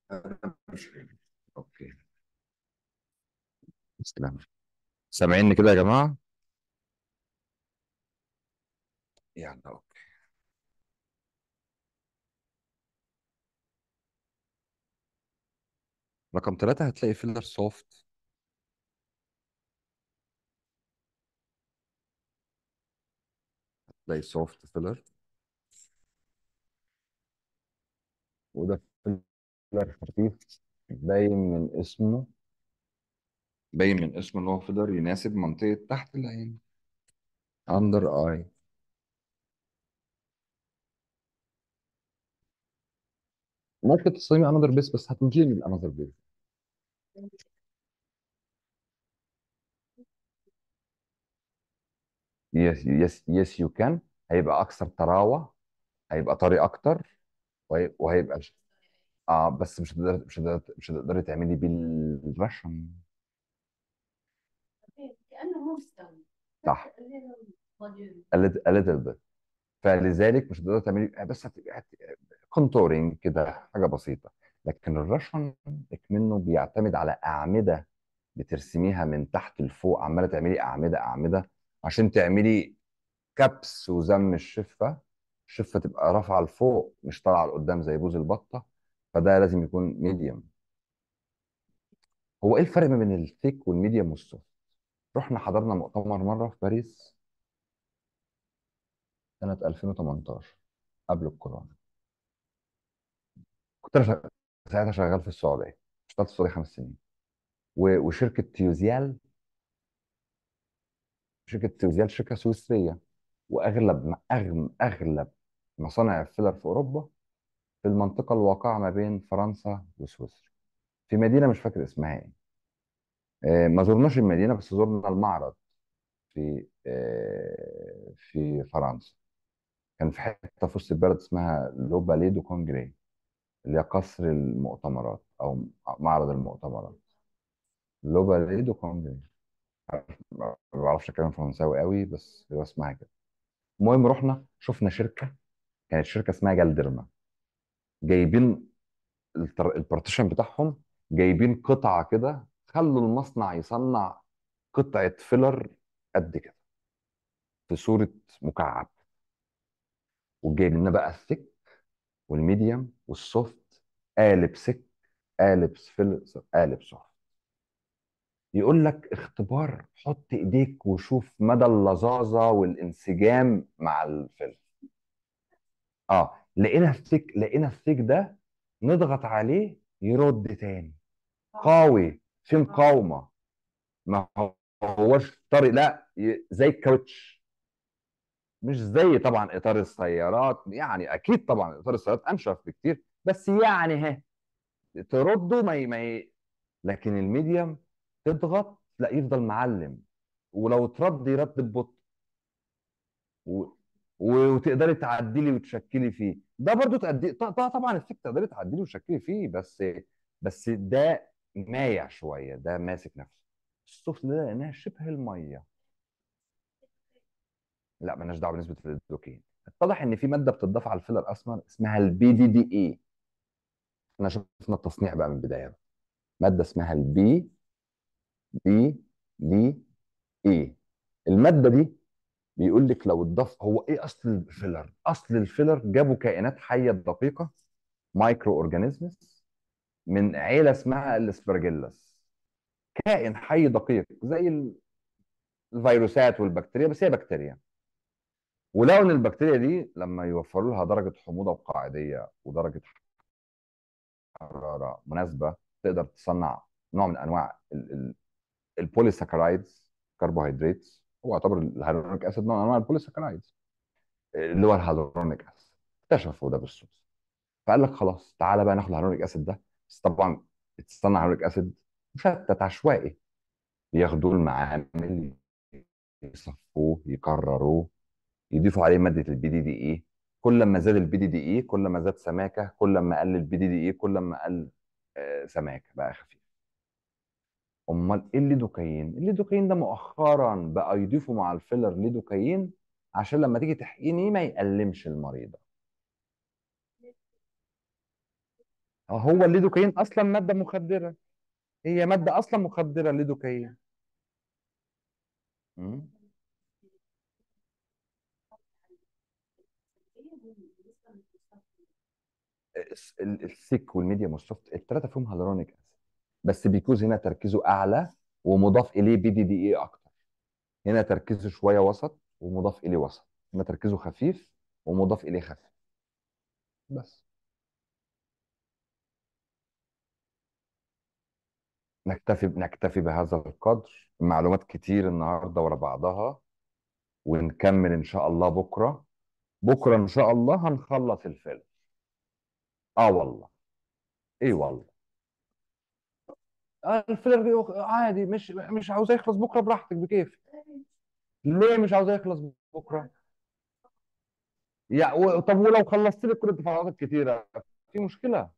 اوكي تسلم سامعيني كده يا جماعة يعني اوكي رقم ثلاثة هتلاقي فيلر سوفت هتلاقي سوفت فيلر وده فيلر خفيف باين من اسمه باين من اسمه ان هو فيلر يناسب منطقة تحت العين اندر اي ممكن تصممي انذر بيس بس هتظلمي الانذر بيس يس يس يس يو كان هيبقى اكثر طراوه هيبقى طري اكتر وهي- وهيبقى ش- اه بس مش هتقدري مش هتقدري مش هتقدري تعملي بيه الرشم كأنه مو مستوي صح ضجيج. a little a little bit فلذلك مش هتقدري تعملي بس هتبقى كونتورنج كده حاجه بسيطه لكن الرشم منه بيعتمد على اعمده بترسميها من تحت لفوق عماله تعملي اعمده اعمده عشان تعملي كبس وزم الشفه الشفه تبقى رافعه لفوق مش طالعه لقدام زي بوز البطه فده لازم يكون ميديوم هو ايه الفرق ما بين الثيك والميديوم والسوفت رحنا حضرنا مؤتمر مره في باريس سنه 2018 قبل الكورونا كنت انا شغ- ساعتها شغال في السعوديه اشتغلت في السعوديه خمس سنين و- وشركه تيوزيال شركه تيوزيال شركه سويسريه واغلب اغلب اغلب مصانع الفيلر في اوروبا في المنطقه الواقعه ما بين فرنسا وسويسرا في مدينه مش فاكر اسمها ايه آه، ما زرناش المدينه بس زرنا المعرض في آه، في فرنسا كان في حته في وسط البلد اسمها لو باليه دو كونجري اللي هي قصر المؤتمرات او معرض المؤتمرات لو باليه دو كونجري ما بعرفش اتكلم فرنساوي قوي بس هو اسمها كده المهم رحنا شفنا شركه كانت شركه اسمها جالدرما جايبين التر- البارتيشن بتاعهم جايبين قطعه كده خلوا المصنع يصنع قطعه فيلر قد كده في صوره مكعب وجايب لنا بقى الثيك والميديوم والسوفت قالب سك قالب فيلر قالب سوفت يقول لك اختبار حط ايديك وشوف مدى اللذاذه والانسجام مع الفيلم اه لقينا الثيك لقينا الثيك ده نضغط عليه يرد تاني قوي في مقاومه ما هوش طري لا ي- زي الكاوتش مش زي طبعا اطار السيارات يعني اكيد طبعا اطار السيارات انشف بكتير بس يعني ها ترده ما ي... ما ي... لكن الميديم تضغط لا يفضل معلم ولو اترد يرد ببطء و... و... وتقدري تعدلي وتشكلي فيه ده برضو تأدي ط- ط- طبعا الفك تقدري تعدلي وتشكلي فيه بس بس ده مايع شويه ده ماسك نفسه السفلى ده لانها شبه الميه لا مالناش دعوه بنسبه الادوكين اتضح ان في ماده بتضاف على الفيلر اسمر اسمها البي دي دي اي احنا شفنا التصنيع بقى من البدايه بقى. ماده اسمها البي دي دي اي الماده دي بيقول لك لو اتضاف هو ايه اصل الفيلر اصل الفيلر جابوا كائنات حيه دقيقه مايكرو اورجانيزمز من عيله اسمها الاسبرجيلاس كائن حي دقيق زي ال- الفيروسات والبكتيريا بس هي بكتيريا ولقوا ان البكتيريا دي لما يوفروا لها درجه حموضه وقاعديه ودرجه حراره مناسبه تقدر تصنع نوع من انواع ال- ال- البوليساكرايدز كربوهيدرات هو يعتبر الهيالورونيك اسيد نوع من انواع البوليساكرايدز اللي هو الهيالورونيك اسيد اكتشفوا ده بالصدفه فقال لك خلاص تعالى بقى ناخد الهيالورونيك اسيد ده بس طبعا بتصنع هيالورونيك اسيد مشتت عشوائي ياخدوه المعامل يصفوه يكرروه يضيفوا عليه ماده البي دي دي اي كل ما زاد البي دي دي اي كل ما زاد سماكه كل ما قل البي دي دي اي كل ما قل آه، سماكه بقى خفيف امال ايه الليدوكاين الليدوكاين ده مؤخرا بقى يضيفوا مع الفيلر ليدوكاين عشان لما تيجي تحقني ما يألمش المريضه هو الليدوكاين اصلا ماده مخدره هي ماده اصلا مخدره الليدوكاين مم. الس- ال- السيك والميديوم والسوفت الثلاثه فيهم هالورونيك اسيد بس بيكوز هنا تركيزه اعلى ومضاف اليه بي دي دي اي اكتر هنا تركيزه شويه وسط ومضاف اليه وسط هنا تركيزه خفيف ومضاف اليه خفيف بس نكتفي نكتفي بهذا القدر معلومات كتير النهارده ورا بعضها ونكمل ان شاء الله بكره بكره ان شاء الله هنخلص الفيلم اه والله ايه والله آه الفيلم يخ- عادي مش مش عاوز يخلص بكره براحتك بكيف ليه مش عاوز يخلص بكره يا و... طب ولو خلصت لي كل التفاعلات الكتيره في مشكله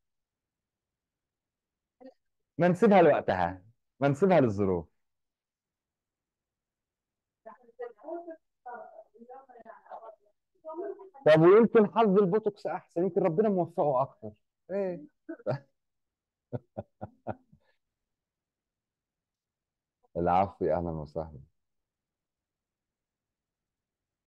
ما نسيبها لوقتها ما نسيبها للظروف طب ويمكن حظ البوتوكس احسن يمكن ربنا موفقه اكتر ايه العفو يا اهلا وسهلا